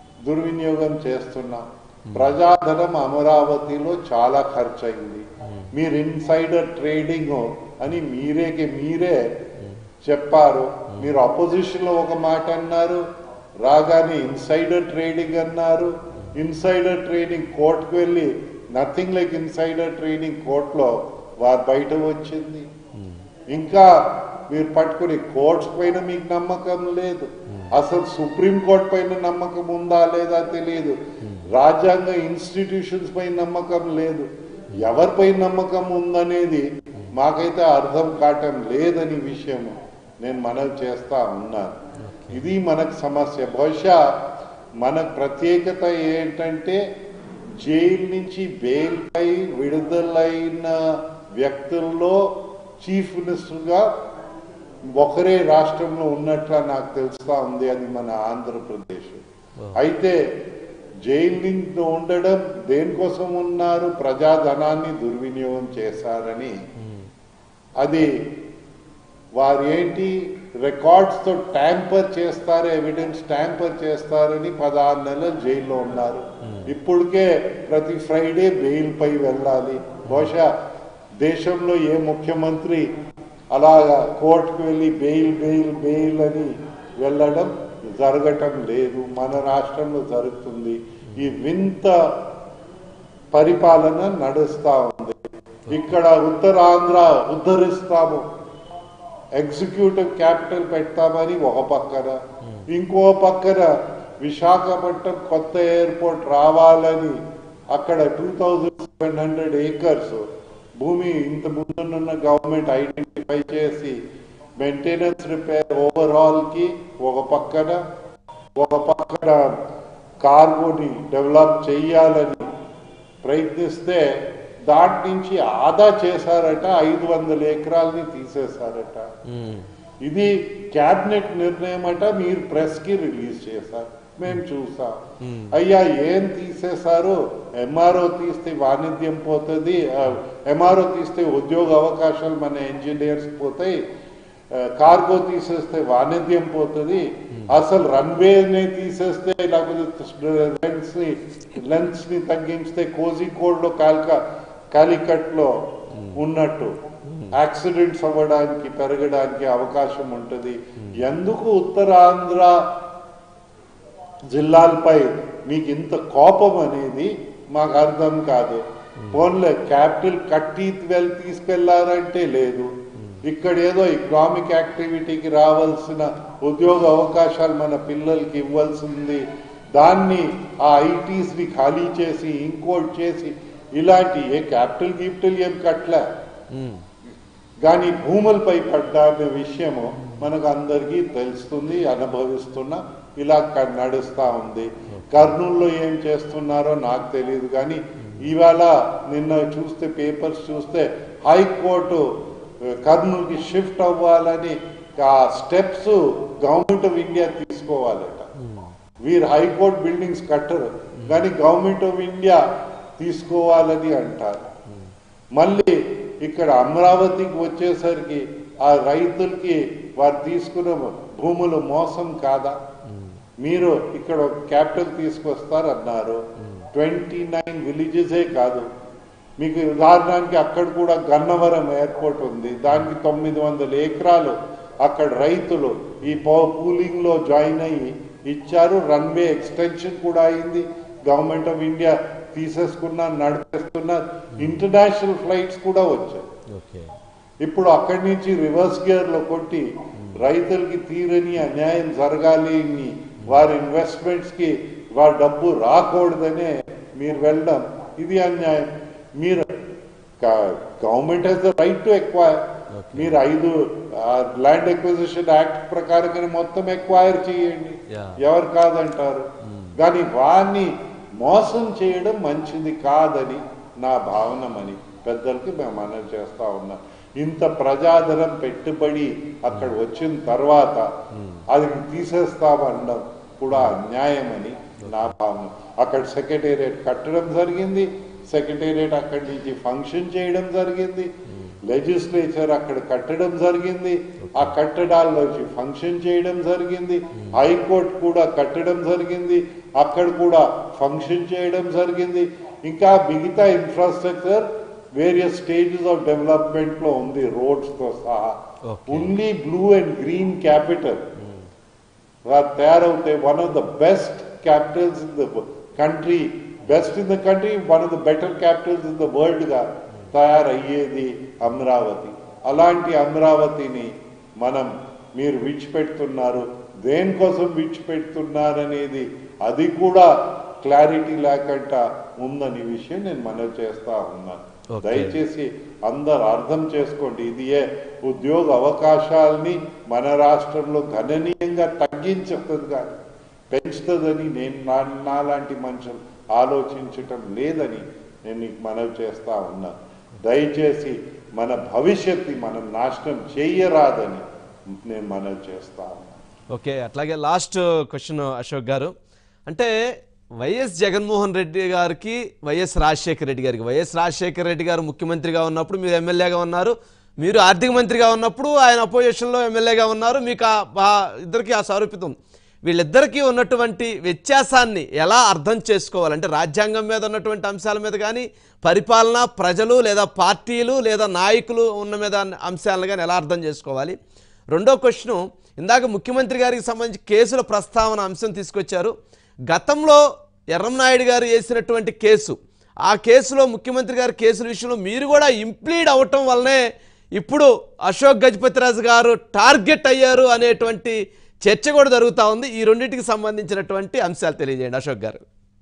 దుర్వినియోగం చేస్తున్నాం ప్రజాధనం అమరావతిలో చాలా ఖర్చు అయింది మీరు ఇన్సైడర్ ట్రేడింగ్ అని మీరేకి మీరే చెప్పారు మీరు అపోజిషన్ లో ఒక మాట అన్నారు రాగానే ఇన్సైడర్ ట్రేడింగ్ అన్నారు ఇన్సైడర్ ట్రేడింగ్ కోర్టుకు వెళ్ళి నథింగ్ లైక్ ఇన్సైడర్ ట్రేడింగ్ కోర్టులో వారు బయట వచ్చింది ఇంకా మీరు పట్టుకుని కోర్ట్స్ పైన మీకు నమ్మకం లేదు అసలు సుప్రీం కోర్ట్ పైన నమ్మకం ఉందా లేదా తెలియదు రాజ్యాంగ ఇన్స్టిట్యూషన్స్ పైన నమ్మకం లేదు ఎవరిపై నమ్మకం ఉందనేది మాకైతే అర్థం కావటం లేదని విషయం నేను మనవి చేస్తా ఉన్నాను ఇది మనకు సమస్య బహుశా మన ప్రత్యేకత ఏంటంటే జైలు నుంచి బెయిల్ పై విడుదలైన వ్యక్తుల్లో చీఫ్ మినిస్టర్గా ఒకరే రాష్ట్రంలో ఉన్నట్ల నాకు తెలుస్తా ఉంది అది మన ఆంధ్రప్రదేశ్ అయితే జైలు నుంచి ఉండడం దేనికోసం ఉన్నారు ప్రజాధనాన్ని దుర్వినియోగం చేశారని అది వారు ఏంటి రికార్డ్స్ తో ట్యాంపర్ చేస్తారు ఎవిడెన్స్ ట్యాంపర్ చేస్తారని పదహారు నెలలు జైల్లో ఉన్నారు ఇప్పటికే ప్రతి ఫ్రైడే బెయిల్ పై వెళ్ళాలి బహుశా దేశంలో ఏ ముఖ్యమంత్రి అలాగా కోర్టుకు వెళ్ళి బెయిల్ బెయిల్ బెయిల్ అని వెళ్ళడం జరగటం లేదు మన రాష్ట్రంలో జరుగుతుంది ఈ వింత పరిపాలన నడుస్తా ఉంది ఇక్కడ ఉత్తరాంధ్ర ఉద్ధరిస్తాము ఎగ్జిక్యూటివ్ క్యాపిటల్ పెడతామని ఒక పక్కన ఇంకో పక్కన విశాఖపట్నం కొత్త ఎయిర్పోర్ట్ రావాలని అక్కడ two thousand seven hundred acres భూమి ఇంత ముందున్న గవర్నమెంట్ ఐడెంటిఫై చేసి మెయింటెనెన్స్ రిపేర్ ఓవరాల్ కి ఒక పక్కన ఒక పక్కన కార్గోని డెవలప్ చేయాలని ప్రయత్నిస్తే దాటి నుంచి ఆదా చేశారట ఐదు వందల ఎకరాలని తీసేశారట ఉమ్, ఇది క్యాబినెట్ నిర్ణయం అట మీరు ప్రెస్ కి రిలీజ్ చేశారు మేము చూసాం అయ్యా ఏం తీసేశారు ఎంఆర్ఓ తీస్తే వాణిజ్యం పోతుంది ఎంఆర్ఓ తీస్తే ఉద్యోగ అవకాశాలు మన ఇంజనీర్స్ పోతాయి కార్గో తీసేస్తే వాణిజ్యం పోతుంది అసలు రన్వేనే తీసేస్తే లేకపోతే లెన్స్ ని లెన్స్ ని తగ్గించితే కోజికోడ్ లో కాల్క కాలికట్ లో ఉన్నట్టు యాక్సిడెంట్స్ అవ్వడానికి పెరగడానికి అవకాశం ఉంటుంది ఎందుకు ఉత్తరాంధ్ర జిల్లాలపై మీకు ఇంత కోపం అనేది మాకు అర్థం కాదు ఫోన్లే క్యాపిటల్ కట్టి వెల్ తీసుకెళ్లారంటే లేదు ఇక్కడ ఏదో ఎకనామిక్ యాక్టివిటీకి రావాల్సిన ఉద్యోగ అవకాశాలు మన పిల్లలకి ఇవ్వాల్సింది దాన్ని ఆ ఐటీస్ ని ఖాళీ చేసి ఇంకోటి చేసి ఇలాంటి ఏ క్యాపిటల్ గిఫ్టల్ ఏం కట్టలే ఉమ్, కానీ భూములపై పడ్డా అనే విషయము మనకు అందరికీ తెలుస్తుంది అనుభవిస్తున్నా ఇలా క- నడుస్తా ఉంది కర్నూలులో ఏం చేస్తున్నారో నాకు తెలియదు కానీ ఇవాళ నిన్న చూస్తే పేపర్స్ చూస్తే హైకోర్టు ఆ, కర్నూలుకి షిఫ్ట్ అవ్వాలని ఆ స్టెప్స్ గవర్నమెంట్ ఆఫ్ ఇండియా తీసుకోవాలట వీరు హైకోర్టు బిల్డింగ్స్ కట్టరు కానీ గవర్నమెంట్ ఆఫ్ ఇండియా తీసుకోవాలని అంటారు మళ్ళీ ఇక్కడ అమరావతికి వచ్చేసరికి ఆ రైతులకి వారు తీసుకున్న భూములు మోసం కాదా మీరు ఇక్కడ ఒక క్యాపిటల్ తీసుకొస్తారన్నారు ట్వంటీ నైన్ విలేజెసే కాదు మీకు ఉదాహరణకి అక్కడ కూడా గన్నవరం ఎయిర్పోర్ట్ ఉంది దానికి తొమ్మిది వందల ఎకరాలు అక్కడ రైతులు ఈ పూలింగ్ లో జాయిన్ అయ్యి ఇచ్చారు రన్వే ఎక్స్టెన్షన్ కూడా అయింది గవర్నమెంట్ ఆఫ్ ఇండియా తీసేసుకున్నారు నడిపేస్తున్నారు ఇంటర్నేషనల్ ఫ్లైట్స్ కూడా వచ్చాయి ఓకే ఇప్పుడు అక్కడి నుంచి రివర్స్ గేర్ లో కొట్టి రైతులకి తీరని అన్యాయం జరగాలి అని వారి ఇన్వెస్ట్మెంట్స్ కి వారి డబ్బు రాకూడదనే మీరు వెళ్ళడం ఇది అన్యాయం మీరు government has the right to acquire Okay. మీరు ఐదు ల్యాండ్ ఎక్విజిషన్ యాక్ట్ ప్రకారంగానే మొత్తం ఎక్వైర్ చేయండి Yeah. ఎవరు కాదంటారు కానీ వారిని మోసం చేయడం మంచిది కాదని నా భావనమని పెద్దలకి మేము మనవి చేస్తా ఉన్నాం ఇంత ప్రజాధనం పెట్టుబడి అక్కడ వచ్చిన తర్వాత అది తీసేస్తామనడం కూడా అన్యాయమని నా భావన అక్కడ సెక్రటేరియట్ కట్టడం జరిగింది సెక్రటేరియట్ అక్కడి నుంచి ఫంక్షన్ చేయడం జరిగింది లెజిస్లేచర్ అక్కడ కట్టడం జరిగింది ఆ కట్టడాల్లోంచి ఫంక్షన్ చేయడం జరిగింది హైకోర్టు కూడా కట్టడం జరిగింది అక్కడ కూడా ఫంక్షన్ చేయడం జరిగింది ఇంకా మిగతా infrastructure various stages of development లో ఉంది రోడ్స్ తో సహా Okay. Only blue and green capital తయారవుతాయి one of the best capitals in the country best in the country one of the better capitals in the world గా తయారయ్యేది అమరావతి అలాంటి అమరావతిని మనం మీరు విడిచిపెడుతున్నారు దేనికోసం విడిచిపెడుతున్నారనేది అది కూడా క్లారిటీ లేకుండా ఉందని విషయం నేను మనవి చేస్తా ఉన్నాను Okay. దయచేసి అందరు అర్థం చేసుకోండి ఇది ఏ ఉద్యోగ అవకాశాలని మన రాష్ట్రంలో గణనీయంగా తగ్గించుతుంది కానీ పెంచుతుందని నేను నా నాలాంటి మనుషులు ఆలోచించటం లేదని నేను నీకు మనవి చేస్తా ఉన్నాను దయచేసి మన భవిష్యత్తు మనం నాశనం చేయరాదని నేను మనవి చేస్తా ఉన్నాను ఓకే అట్లాగే లాస్ట్ క్వశ్చన్ అశోక్ గారు అంటే వైఎస్ జగన్మోహన్ రెడ్డి గారికి వైఎస్ రాజశేఖర రెడ్డి గారికి వైఎస్ రాజశేఖర రెడ్డి గారు ముఖ్యమంత్రిగా ఉన్నప్పుడు మీరు ఎమ్మెల్యేగా ఉన్నారు మీరు ఆర్థిక మంత్రిగా ఉన్నప్పుడు ఆయన అపోజిషన్లో ఎమ్మెల్యేగా ఉన్నారు మీకు ఆ ఆ- ఇద్దరికి ఆ సారూప్యతం వీళ్ళిద్దరికీ ఉన్నటువంటి వ్యత్యాసాన్ని ఎలా అర్థం చేసుకోవాలంటే రాజ్యాంగం మీద ఉన్నటువంటి అంశాల మీద కానీ పరిపాలన ప్రజలు లేదా పార్టీలు లేదా నాయకులు ఉన్న మీద అంశాలను కానీ ఎలా అర్థం చేసుకోవాలి రెండో క్వశ్చన్ ఇందాక ముఖ్యమంత్రి గారికి సంబంధించి కేసుల ప్రస్తావన అంశం తీసుకొచ్చారు గతంలో ఎర్రంనాయుడు గారు వేసినటువంటి కేసు ఆ కేసులో ముఖ్యమంత్రి గారి కేసుల విషయంలో మీరు కూడా ఇంప్లీడ్ అవటం వల్లనే ఇప్పుడు అశోక్ గజపతిరాజు గారు టార్గెట్ అయ్యారు అనేటువంటి చర్చ కూడా జరుగుతూ ఉంది ఈ రెండింటికి సంబంధించినటువంటి అంశాలు తెలియజేయండి అశోక్ గారు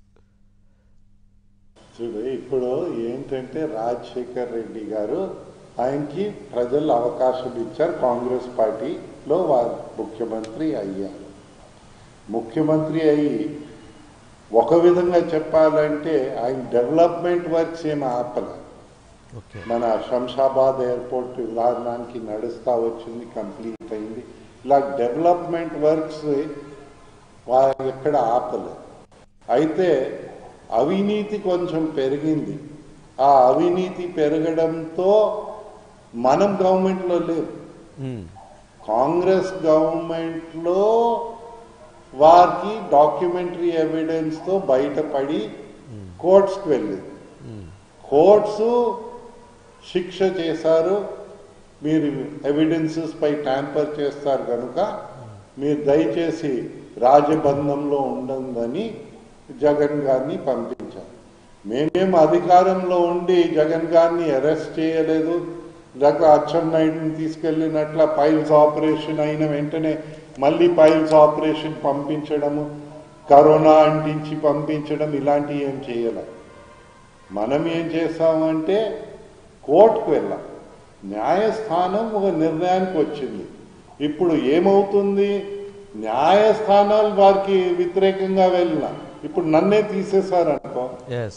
చూడు ఇప్పుడు ఏంటంటే రాజశేఖర్ రెడ్డి గారు ఆయనకి ప్రజలు అవకాశం ఇచ్చారు కాంగ్రెస్ పార్టీలో వారు ముఖ్యమంత్రి అయ్యారు ముఖ్యమంత్రి అయ్యి ఒక విధంగా చెప్పాలంటే ఆయన డెవలప్మెంట్ వర్క్స్ ఏమి ఆపల ఓకే మన శంషాబాద్ ఎయిర్పోర్ట్ ఉదాహరణకి నడుస్తా వచ్చింది కంప్లీట్ అయింది ఇలా డెవలప్మెంట్ వర్క్స్ వారు ఎక్కడ ఆపలేదు అయితే అవినీతి కొంచెం పెరిగింది ఆ అవినీతి పెరగడంతో మనం గవర్నమెంట్లో లేవు కాంగ్రెస్ గవర్నమెంట్లో వారికి డాక్యుమెంటరీ ఎవిడెన్స్ తో బయటపడి కోర్ట్స్కి వెళ్ళింది కోర్ట్స్ శిక్ష చేశారు మీరు ఎవిడెన్సెస్ పై ట్యాంపర్ చేస్తారు కనుక మీరు దయచేసి రాజబంధంలో ఉండందని జగన్ గారిని పంపించారు మేమేం అధికారంలో ఉండి జగన్ గారిని అరెస్ట్ చేయలేదు లేక అచ్చెన్నాయుడిని తీసుకెళ్ళినట్ల పైల్స్ ఆపరేషన్ అయిన వెంటనే మళ్ళీ పైల్స్ ఆపరేషన్ పంపించడము కరోనా అంటించి పంపించడం ఇలాంటివి ఏం చేయలేదు మనం ఏం చేస్తామంటే కోర్టుకు వెళ్ళాం న్యాయస్థానం ఒక నిర్ణయానికి వచ్చింది ఇప్పుడు ఏమవుతుంది న్యాయస్థానాలు వారికి వ్యతిరేకంగా వెళ్ళిన ఇప్పుడు నన్నే తీసేశారనుకో ఎస్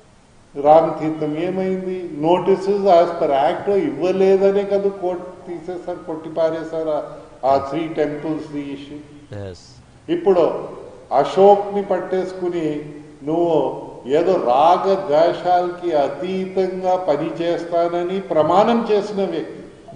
రామ్ తీర్థం ఏమైంది నోటీసెస్ యాజ్ పర్ యాక్ట్ ఇవ్వలేదనే కదా కోర్టు తీసేశారు కొట్టిపారేశారు ఆ- ఆ త్రీ టెంపుల్స్ ఇష్యూ ఎస్ ఇప్పుడు అశోక్ ని పట్టేసుకుని నువ్వు ఏదో రాగ ద్వేషాలకి అతీతంగా పనిచేస్తానని ప్రమాణం చేసిన వ్యక్తి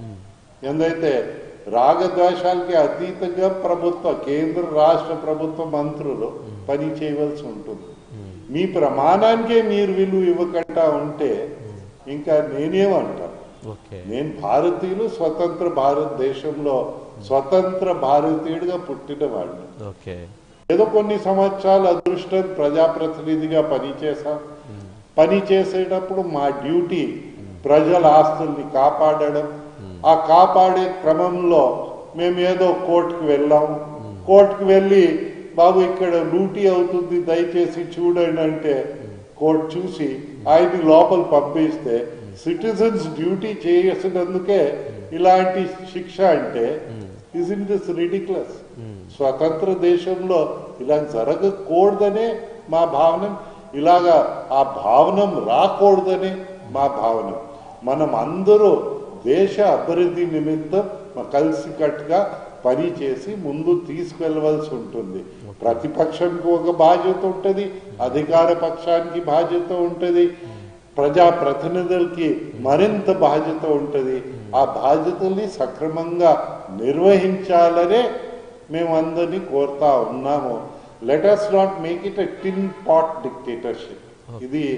ఎందైతే రాగద్వేషాలకి అతీతంగా ప్రభుత్వ కేంద్ర రాష్ట్ర ప్రభుత్వ మంత్రులు పని చేయవలసి ఉంటుంది మీ ప్రమాణానికే మీరు విలువ ఇవ్వకుండా ఉంటే ఇంకా నేనేమంటాను ఓకే నేను భారతీయులు స్వతంత్ర భారతదేశంలో స్వతంత్ర భారతీయుడిగా పుట్టినవాడిని ఓకే ఏదో కొన్ని సంవత్సరాలు అదృష్టం ప్రజాప్రతినిధిగా పనిచేశాం పని చేసేటప్పుడు మా డ్యూటీ ప్రజల ఆస్తుల్ని కాపాడడం ఆ కాపాడే క్రమంలో మేము ఏదో కోర్టుకు వెళ్ళాం కోర్టుకు వెళ్ళి బాబు ఇక్కడ డ్యూటీ అవుతుంది దయచేసి చూడండి అంటే కోర్టు చూసి ఆయన లోపల పంపిస్తే సిటిజన్స్ డ్యూటీ చేసినందుకే ఇలాంటి శిక్ష అంటే ఇస్ ఇన్ దిస్ రిడిక్లస్ స్వతంత్ర దేశంలో ఇలా జరగకూడదనే మా భావన ఇలాగా ఆ భావనం రాకూడదనే మా భావన మనం అందరూ దేశ అభివృద్ధి నిమిత్తం కలిసికట్టుగా పని చేసి ముందు తీసుకెళ్ళవలసి ఉంటుంది ప్రతిపక్షానికి ఒక బాధ్యత ఉంటుంది అధికార పక్షానికి బాధ్యత ఉంటుంది ప్రజా ప్రతినిధులకి మరింత బాధ్యత ఉంటుంది ఆ బాధ్యతల్ని సక్రమంగా నిర్వహించాలనే మేము అందరినీ కోరుతా ఉన్నాము let us not make it a tin pot dictatorship ఇది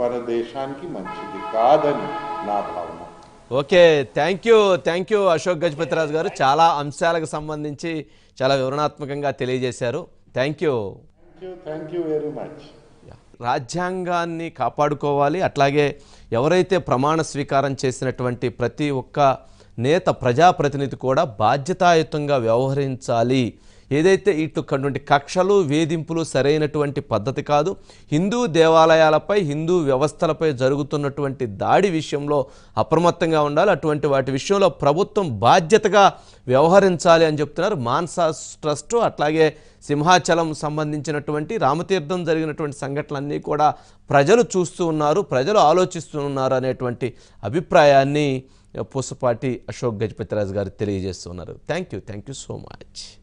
మన దేశానికి మంచిది కాదని నా భావన okay thank you thank you Ashok Gajapathiraju గారు చాలా అంశాలకు సంబంధించి చాలా వివరణాత్మకంగా తెలియజేశారు thank you thank you thank you very much రాజ్యాంగాన్ని కాపాడుకోవాలి అట్లాగే ఎవరైతే ప్రమాణ స్వీకారం చేసినటువంటి ప్రతి ఒక్క నేత ప్రజాప్రతినిధి కూడా బాధ్యతాయుతంగా వ్యవహరించాలి ఏదైతే ఇటువంటి కక్షలు వేధింపులు సరైనటువంటి పద్ధతి కాదు హిందూ దేవాలయాలపై హిందూ వ్యవస్థలపై జరుగుతున్నటువంటి దాడి విషయంలో అప్రమత్తంగా ఉండాలి అటువంటి వాటి విషయంలో ప్రభుత్వం బాధ్యతగా వ్యవహరించాలి అని చెప్తున్నారు మాన్సా ట్రస్ట్ అట్లాగే సింహాచలం సంబంధించినటువంటి రామతీర్థం జరిగినటువంటి సంఘటనలన్నీ కూడా ప్రజలు చూస్తూ ఉన్నారు ప్రజలు ఆలోచిస్తూ ఉన్నారు అనేటువంటి అభిప్రాయాన్ని పూసపాటి అశోక్ గజపతిరాజు గారు తెలియజేస్తున్నారు thank you thank you so much